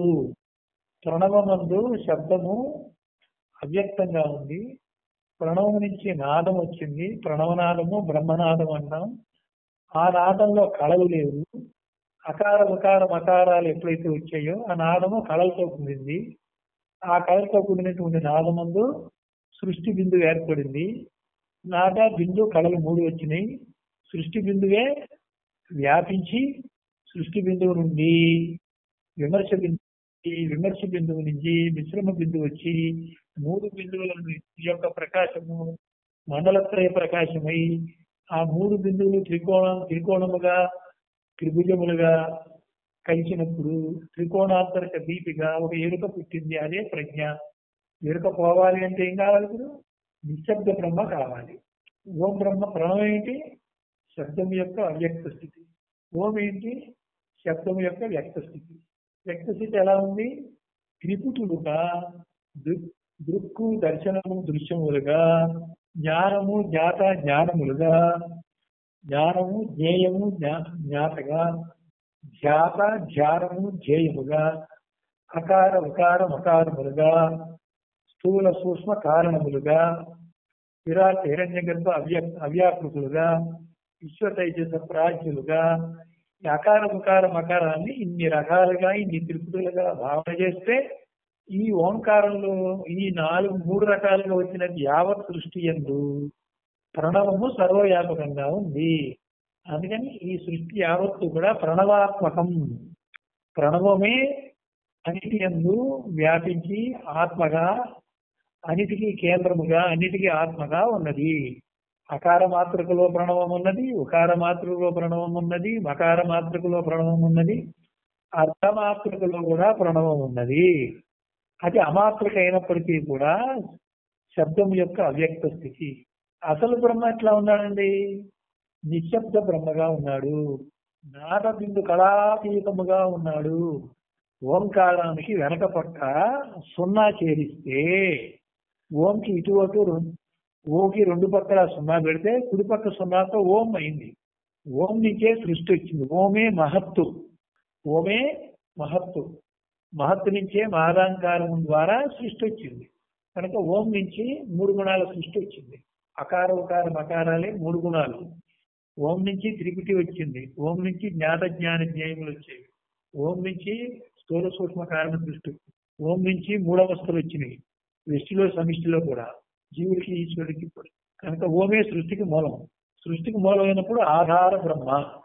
ప్రణవమందు శబ్దము అవ్యక్తంగా ఉంది ప్రణవం నుంచి నాదం వచ్చింది ప్రణవనాదము బ్రహ్మనాదం అంటాం ఆ నాదంలో కళలు లేవు అకార ఉకార మకారాలు ఎప్పుడైతే వచ్చాయో ఆ నాదము కళలతో కూడింది ఆ కళలతో కూడినటువంటి నాదమందు సృష్టి బిందువు ఏర్పడింది నాద బిందు కళలు మూడు వచ్చినాయి సృష్టి బిందువే వ్యాపించి సృష్టి బిందువు నుండి విమర్శ బిందువు విమర్శ బిందువు నుంచి మిశ్రమ బిందువు వచ్చి మూడు బిందువుల యొక్క ప్రకాశము మండలత్రయ ప్రకాశమై ఆ మూడు బిందువులు త్రికోణం త్రికోణముగా త్రిభుజములుగా కలిసినప్పుడు త్రికోణాంతరక దీపిగా ఒక ఎరుక పుట్టింది అదే ప్రజ్ఞ ఎరుక పోవాలి అంటే ఏం కావాలి ఇప్పుడు నిశ్శబ్ద బ్రహ్మ కావాలి ఓం బ్రహ్మ ప్రణవం ఏంటి శబ్దం యొక్క అవ్యక్త స్థితి ఓం ఏంటి శబ్దం యొక్క వ్యక్త స్థితి వ్యక్త స్థితి ఎలా ఉంది త్రిపుటులుగా దృక్ దృక్కు దర్శనము దృశ్యములుగా జ్ఞానము జ్ఞాత జ్ఞానములుగా జ్ఞానము జ్ఞేయము జ్ఞాతగా ధ్యాత ధ్యానము ధ్యేయముగా అకార ఉకార మకారములుగా స్థూల సూక్ష్మ కారణములుగా విరాట్ హిరణ్య గర్భ అవ్య అవ్యాకృతులుగా విశ్వ తైజస ప్రాజ్ఞులుగా ఈ అకార ముకార మకారాన్ని ఇన్ని రకాలుగా ఇన్ని త్రిపుటులుగా భావన చేస్తే ఈ ఓంకారంలో ఈ నాలుగు మూడు రకాలుగా వచ్చిన యావత్ సృష్టి ఎందు ప్రణవము సర్వవ్యాపకంగా ఉంది అందుకని ఈ సృష్టి యావత్తు కూడా ప్రణవాత్మకం ప్రణవమే అన్నిటి ఎందు వ్యాపించి ఆత్మగా అన్నిటికీ కేంద్రముగా అన్నిటికీ ఆత్మగా ఉన్నది అకార మాతృకలో ప్రణవం ఉన్నది ఉకార మాతృకలో ప్రణవం ఉన్నది మకార మాతృకలో ప్రణవం ఉన్నది అర్ధమాతృకలో కూడా ప్రణవం ఉన్నది అది అమాతృక అయినప్పటికీ కూడా శబ్దం యొక్క అవ్యక్త స్థితి అసలు బ్రహ్మ ఎట్లా ఉన్నాడండి నిశ్శబ్ద బ్రహ్మగా ఉన్నాడు నాద బిందు కళాతీతముగా ఉన్నాడు ఓంకారానికి వెనక పక్క సున్నా చేరిస్తే ఓంకి ఇటు అటు ఓంకి రెండు పక్కల సున్నా పెడితే కుడి పక్క సున్నాతో ఓం అయింది ఓం నుంచే సృష్టి వచ్చింది ఓమే మహత్తు ఓమే మహత్తు మహత్తు నుంచే మహదాంకారం ద్వారా సృష్టి వచ్చింది కనుక ఓం నుంచి మూడు గుణాల సృష్టి వచ్చింది అకార ఉకార మకారాలే మూడు గుణాలు ఓం నుంచి త్రిపుటి వచ్చింది ఓం నుంచి జ్ఞాత జ్ఞాన జ్ఞాయములు వచ్చేవి ఓం నుంచి స్థూల సూక్ష్మ కారణ సృష్టి ఓం నుంచి మూడవస్థలు వచ్చినాయి వ్యష్టిలో సమిష్టిలో కూడా జీవుడికి ఈశ్వరుడికి కనుక ఓమే సృష్టికి మూలం సృష్టికి మూలమైనప్పుడు ఆధార బ్రహ్మ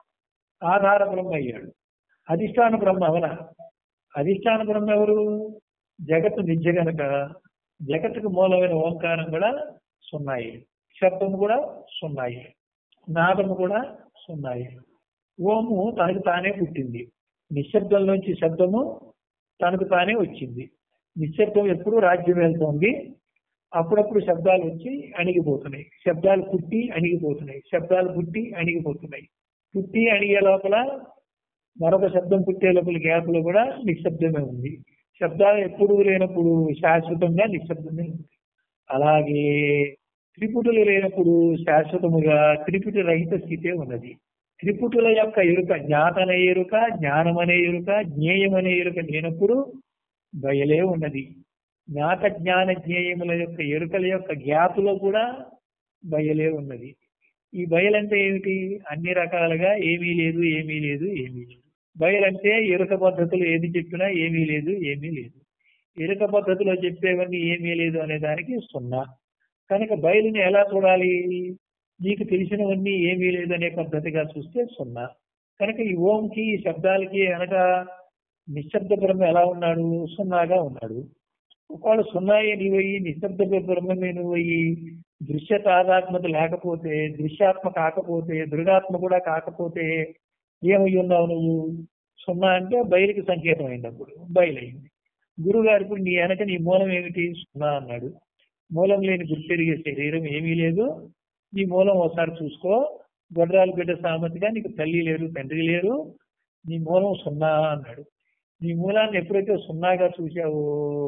ఆధార బ్రహ్మ అయ్యాడు అధిష్టాన బ్రహ్మ అవన అధిష్టాన బ్రహ్మ ఎవరు జగత్తు నిత్య గనక జగత్తుకు మూలమైన ఓంకారం కూడా సున్నాయి శబ్దము కూడా సున్నాయి నాదము కూడా సున్నాయి ఓము తనకు తానే పుట్టింది నిశ్శబ్దంలోంచి శబ్దము తనకు తానే వచ్చింది నిశ్శబ్దం ఎప్పుడు రాజ్యం వెళ్తోంది అప్పుడప్పుడు శబ్దాలు వచ్చి అణిగిపోతున్నాయి శబ్దాలు పుట్టి అణిగిపోతున్నాయి శబ్దాలు పుట్టి అణిగిపోతున్నాయి పుట్టి అణిగే లోపల మరొక శబ్దం పుట్టే లోపల గ్యాప్ లో కూడా నిశ్శబ్దమే ఉంది శబ్దాలు ఎప్పుడు లేనప్పుడు శాశ్వతంగా నిశ్శబ్దమే ఉంది అలాగే త్రిపుటులు లేనప్పుడు శాశ్వతముగా త్రిపుటి రహిత స్థితే ఉన్నది త్రిపుటుల యొక్క ఎరుక జ్ఞాతనే ఎరుక జ్ఞానమనే ఎరుక జ్ఞేయమనే ఎరుక లేనప్పుడు బయలే ఉన్నది జ్ఞాత జ్ఞాన జ్ఞేయముల యొక్క ఎరుకల యొక్క గ్యాపులో కూడా బయలే ఉన్నది ఈ బయలంటే ఏమిటి అన్ని రకాలుగా ఏమీ లేదు ఏమీ లేదు ఏమీ లేదు బయలంటే ఎరుక పద్ధతులు ఏది చెప్పినా ఏమీ లేదు ఏమీ లేదు ఎరుక పద్ధతిలో చెప్పేవన్నీ ఏమీ లేదు అనే దానికి సున్నా కనుక బయలుని ఎలా చూడాలి నీకు తెలిసినవన్నీ ఏమీ లేదు అనే పద్ధతిగా చూస్తే సున్నా కనుక ఈ ఓంకి ఈ శబ్దాలకి వెనక నిశ్శబ్ద బ్రహ్మ ఎలా ఉన్నాడు సున్నాగా ఉన్నాడు ఒకవేళ సున్నాయే నీవయ్యి నిశ్శబ్ద బ్రహ్మమే నువ్వయ్యి దృశ్య తాదాత్మత లేకపోతే దృశ్యాత్మ కాకపోతే దృఢాత్మ కూడా కాకపోతే ఏమై ఉన్నావు నువ్వు సున్నా అంటే బయలుకి సంకేతం అయింది అప్పుడు బయలైంది గురువు గారు ఇప్పుడు నీ వెనక నీ మూలం ఏమిటి సున్నా అన్నాడు మూలం లేని గుర్తెరిగే శరీరం ఏమీ లేదు నీ మూలం ఒకసారి చూసుకో గొడ్రాలు బిడ్డ సామతిగా నీకు తల్లి లేరు తండ్రి లేరు నీ మూలం సున్నా అన్నాడు నీ మూలాన్ని ఎప్పుడైతే సున్నాగా చూసావో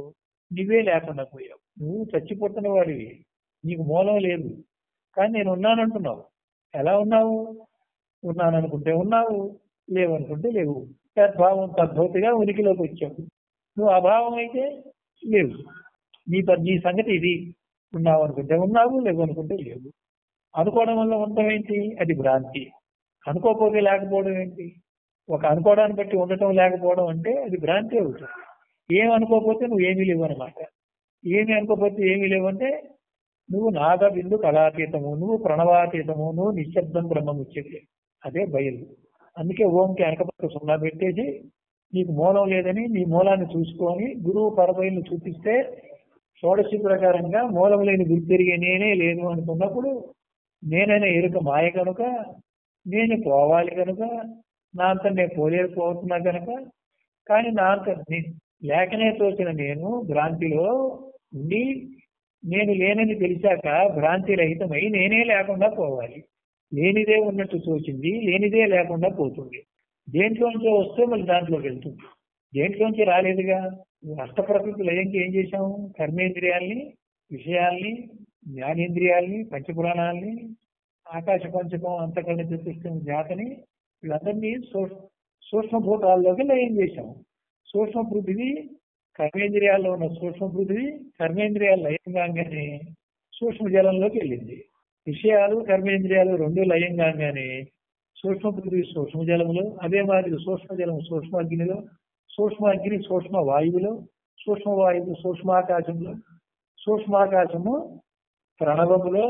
నువ్వే లేకుండా పోయావు నువ్వు చచ్చిపోతున్న వాడివి నీకు మూలం లేదు కానీ నేను ఉన్నానంటున్నావు ఎలా ఉన్నావు ఉన్నాననుకుంటే ఉన్నావు లేవనుకుంటే లేవు తద్భావం తద్భౌతిగా ఉనికిలోకి వచ్చావు నువ్వు అభావం అయితే లేవు నీ ప- నీ సంగతి ఇది ఉన్నావు అనుకుంటే ఉన్నావు లేవు అనుకుంటే లేవు అనుకోవడం వల్ల ఉండటం ఏంటి అది భ్రాంతి అనుకోకపోతే లేకపోవడం ఏంటి ఒక అనుకోవడాన్ని బట్టి ఉండటం లేకపోవడం అంటే అది భ్రాంతి అవుతుంది ఏం అనుకోకపోతే నువ్వు ఏమీ లేవు అనమాట ఏమి అనుకోకపోతే ఏమీ లేవు అంటే నువ్వు నాద బిందు కళాతీతము నువ్వు ప్రణవాతీతము నువ్వు నిశ్శబ్దం బ్రహ్మం ఇచ్చేది అదే బయలు అందుకే ఓంకి వెనకపక్క సున్నా పెట్టేసి నీకు మూలం లేదని నీ మూలాన్ని చూసుకొని గురువు పరబయలు చూపిస్తే షోడశి ప్రకారంగా మూలం లేని గుర్తిరిగే నేనే లేను అనుకున్నప్పుడు నేనైనా ఎరుక మాయ కనుక నేను పోవాలి కనుక నా అంత నేను పోలేకపోతున్నా కనుక కానీ నా అంత నే- లేకనే తోచిన నేను భ్రాంతిలో ఉండి నేను లేనని తెలిసాక భ్రాంతి రహితమై నేనే లేకుండా పోవాలి లేనిదే ఉన్నట్టు తోచింది లేనిదే లేకుండా పోతుంది దేంట్లోంచి వస్తే మళ్ళీ దాంట్లోకి వెళ్తుంది దేంట్లోంచి రాలేదుగా అష్ట ప్రకృతి లయంకి ఏం చేశాము కర్మేంద్రియాల్ని విషయాల్ని జ్ఞానేంద్రియాల్ని పంచపురాణాల్ని ఆకాశ పంచకం అంతకన్నా చతుష్టం జాతని వీళ్ళందరినీ సూ- సూక్ష్మభూతాల్లోకి లయం చేశాము సూక్ష్మ పృథివీ కర్మేంద్రియాల్లో ఉన్న సూక్ష్మ పృథివీ కర్మేంద్రియాలు లయం కాగానే సూక్ష్మ జలంలోకి వెళ్ళింది విషయాలు కర్మేంద్రియాలు రెండు లయం కాగానే సూక్ష్మ పృథివీ సూక్ష్మ జలములో అదే మాదిరి సూక్ష్మ జలం సూక్ష్మ అగ్నిలో సూక్ష్మ అగ్ని సూక్ష్మ వాయువులో సూక్ష్మ వాయువు సూక్ష్మాకాశంలో సూక్ష్మాకాశము ప్రణవములో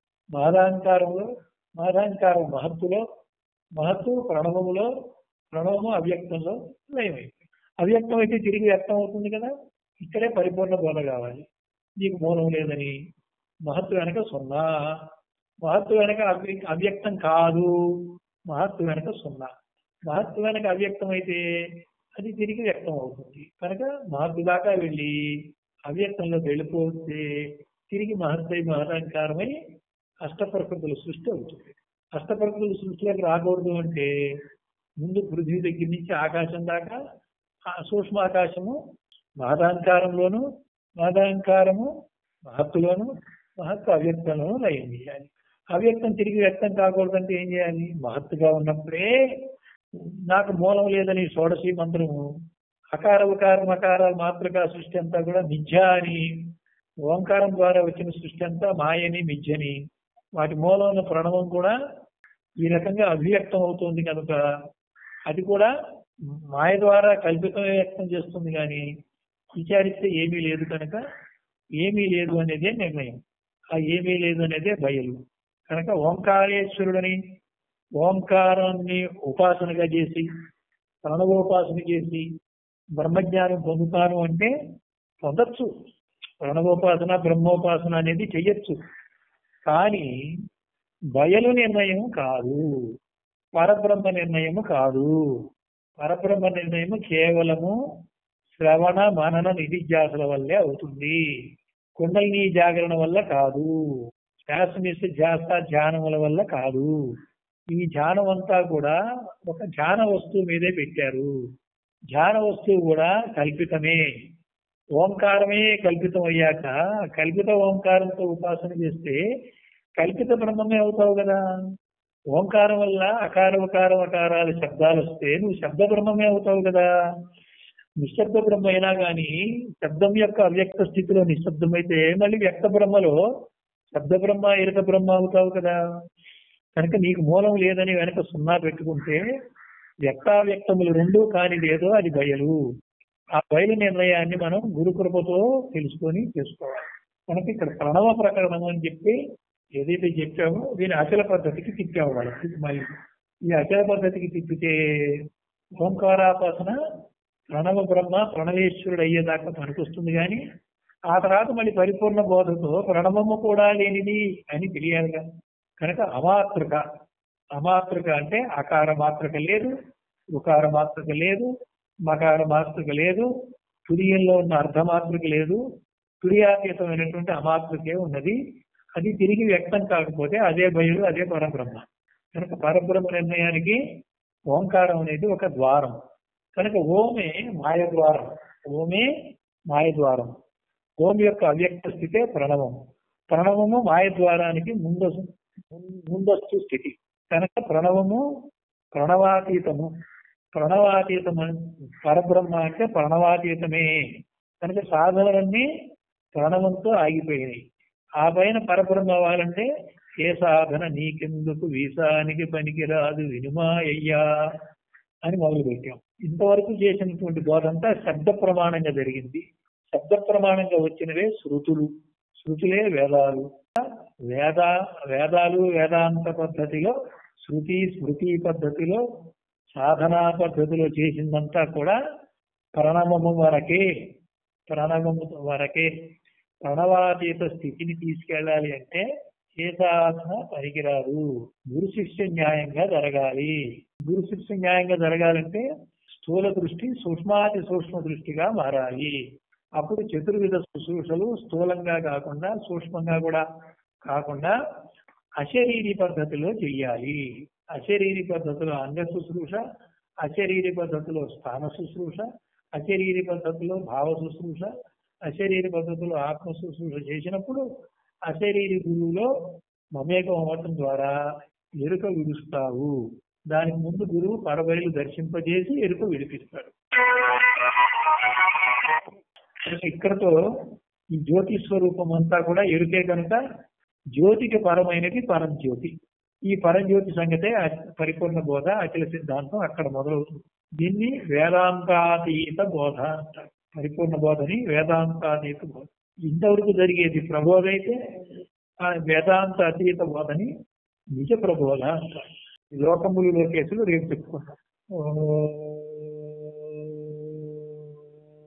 మాదాంకారంలో మాదాంకారం మహత్తులో మహత్తు ప్రణవములో ప్రణవము అవ్యక్తంలో లయమైంది అవ్యక్తం అయితే తిరిగి వ్యక్తం అవుతుంది కదా ఇక్కడే పరిపూర్ణ బోధ కావాలి నీకు మూలం లేదని మహత్తు వెనక సున్నా మహత్తు వెనక అవ్య- అవ్యక్తం కాదు మహత్తు వెనక సున్నా మహత్తు వెనక అవ్యక్తం అయితే అది తిరిగి వ్యక్తం అవుతుంది కనుక మహత్తు దాకా వెళ్ళి అవ్యక్తంలోకి వెళ్ళిపోతే తిరిగి మహత్తై మహదాంకారమై అష్టప్రకృతుల సృష్టి అవుతుంది అష్టప్రకృతుల సృష్టిలోకి రాకూడదు అంటే ముందు పృథ్వీ దగ్గర నుంచి ఆకాశం దాకా ఆ సూక్ష్మ ఆకాశము మహదాంకారంలోను మహదాంకారము మహత్తులోను మహత్తు అవ్యక్తంలోను లయం చేయాలి అవ్యక్తం తిరిగి వ్యక్తం కాకూడదంటే ఏం చేయాలి మహత్తుగా ఉన్నప్పుడే నాకు మూలం లేదని షోడశి మంత్రము అకార ఉకార మకారాల మాతృకా సృష్టి అంతా కూడా మిథ్య అని ఓంకారం ద్వారా వచ్చిన సృష్టి అంతా మాయని మిథ్యని వాటి మూలం ఉన్న ప్రణవం కూడా ఈ రకంగా అభివ్యక్తం అవుతుంది కనుక అది కూడా మాయ ద్వారా కల్పితమే వ్యక్తం చేస్తుంది కానీ విచారిస్తే ఏమీ లేదు కనుక ఏమీ లేదు అనేదే నిర్ణయం ఆ ఏమీ లేదు అనేదే బయలు కనుక ఓంకారేశ్వరుడని ఓంకారాన్ని ఉపాసనగా చేసి ప్రణవోపాసన చేసి బ్రహ్మజ్ఞానం పొందుతాను అంటే పొందొచ్చు ప్రణవోపాసన బ్రహ్మోపాసన అనేది చెయ్యొచ్చు కానీ బయలు నిర్ణయం కాదు పరబ్రహ్మ నిర్ణయము కాదు పరబ్రహ్మ నిర్ణయము కేవలము శ్రవణ మనన నిధిధ్యాసల వల్లే అవుతుంది కుండలిని జాగరణ వల్ల కాదు శ్వాసనిశ ధ్యాస ధ్యానముల వల్ల కాదు ఈ ధ్యానం అంతా కూడా ఒక ధ్యాన వస్తువు మీదే పెట్టారు ధ్యాన వస్తువు కూడా కల్పితమే ఓంకారమే కల్పితం అయ్యాక కల్పిత ఓంకారంతో ఉపాసన చేస్తే కల్పిత బ్రహ్మమే అవుతావు కదా ఓంకారం వల్ల అకార ఉకారం అకారాలు శబ్దాలు వస్తే నువ్వు శబ్ద బ్రహ్మమే అవుతావు కదా నిశ్శబ్ద బ్రహ్మ అయినా కానీ శబ్దం యొక్క అవ్యక్త స్థితిలో నిశ్శబ్దమైతే మళ్ళీ వ్యక్త బ్రహ్మలో శబ్ద బ్రహ్మ ఎరుక బ్రహ్మ అవుతావు కదా కనుక నీకు మూలం లేదని వెనక సున్నా పెట్టుకుంటే వ్యక్తావ్యక్తములు రెండూ కానిదేదో అది బయలు ఆ బయలు నిర్ణయాన్ని మనం గురుకృపతో తెలుసుకొని చేసుకోవాలి కనుక ఇక్కడ ప్రణవ ప్రకరణం అని చెప్పి ఏదైతే చెప్పామో దీని అచల పద్ధతికి తిప్పాము వాళ్ళకి మరి ఈ అచల పద్ధతికి తిప్పితే ఓంకారాపాసన ప్రణవ బ్రహ్మ ప్రణవేశ్వరుడు అయ్యేదాకా పనికొస్తుంది కానీ ఆ తర్వాత మళ్ళీ పరిపూర్ణ బోధతో ప్రణవము కూడా లేనిది అని తెలియాలిగా కనుక అమాతృక అమాతృక అంటే అకార మాత్రక లేదు ఉకార మాత్రక లేదు మకార మాత్రక లేదు తురియంలో ఉన్న అర్ధమాతృక లేదు తురియాతీతమైనటువంటి అమాతృకే ఉన్నది అది తిరిగి వ్యక్తం కాకపోతే అదే బయలు అదే పరబ్రహ్మ కనుక పరబ్రహ్మ నిర్ణయానికి ఓంకారం అనేది ఒక ద్వారం కనుక ఓమే మాయ ద్వారం ఓమే మాయ ద్వారం ఓం యొక్క అవ్యక్త స్థితే ప్రణవము ప్రణవము మాయద్వారానికి ముందు ముందస్తు స్థితి కనుక ప్రణవము ప్రణవాతీతము ప్రణవాతీతము పరబ్రహ్మ అంటే ప్రణవాతీతమే కనుక సాధనలన్నీ ప్రణవంతో ఆగిపోయినాయి ఆ పైన పరబ్రహ్మ అవ్వాలంటే ఏ సాధన నీకెందుకు వీసానికి పనికిరాదు వినుమాయ్యా అని మొదలు పెట్టాం ఇంతవరకు చేసినటువంటి బోధంతా శబ్ద ప్రమాణంగా జరిగింది శబ్ద ప్రమాణంగా వచ్చినవే శృతులు శృతులే వేదాలు వేద వేదాలు వేదాంత పద్ధతిలో శృతి స్మృతి పద్ధతిలో సాధనా పద్ధతిలో చేసిందంతా కూడా ప్రణవము వరకే ప్రణవము వరకే ప్రణవాతీత స్థితిని తీసుకెళ్ళాలి అంటే ఏ సాధన పనికిరాదు గురు శిష్య న్యాయంగా జరగాలి గురు శిష్య న్యాయంగా జరగాలంటే స్థూల దృష్టి సూక్ష్మాతి సూక్ష్మ దృష్టిగా మారాలి అప్పుడు చతుర్విధ శుశ్రూషలు స్థూలంగా కాకుండా సూక్ష్మంగా కూడా కాకుండా అశరీరి పద్ధతిలో చెయ్యాలి అశరీరి పద్ధతిలో అంగ శుశ్రూష అశరీరి పద్ధతిలో స్థాన శుశ్రూష అశరీరి పద్ధతిలో భావ శుశ్రూష అశరీరి పద్ధతిలో ఆత్మ శుశ్రూష చేసినప్పుడు అశరీరి గురువులో మమేకం అవ్వటం ద్వారా ఎరుక విడుస్తావు దానికి ముందు గురువు పరబయలు దర్శింపజేసి ఎరుక విడిపిస్తాడు ఇక్కడతో ఈ జ్యోతి స్వరూపం అంతా కూడా ఎరుకే కనుక జ్యోతికి పరమైనది పరంజ్యోతి ఈ పరంజ్యోతి సంగతే పరిపూర్ణ బోధ అఖిల సిద్ధాంతం అక్కడ మొదలవుతుంది దీన్ని వేదాంతాతీత బోధ అంటారు పరిపూర్ణ బోధని వేదాంతాతీత బోధ ఇంతవరకు జరిగేది ప్రబోధ అయితే ఆ వేదాంత అతీత బోధని నిజ ప్రబోధ అంటారు లోకములు లోకేశులు రేపు చెప్పుకుంటాం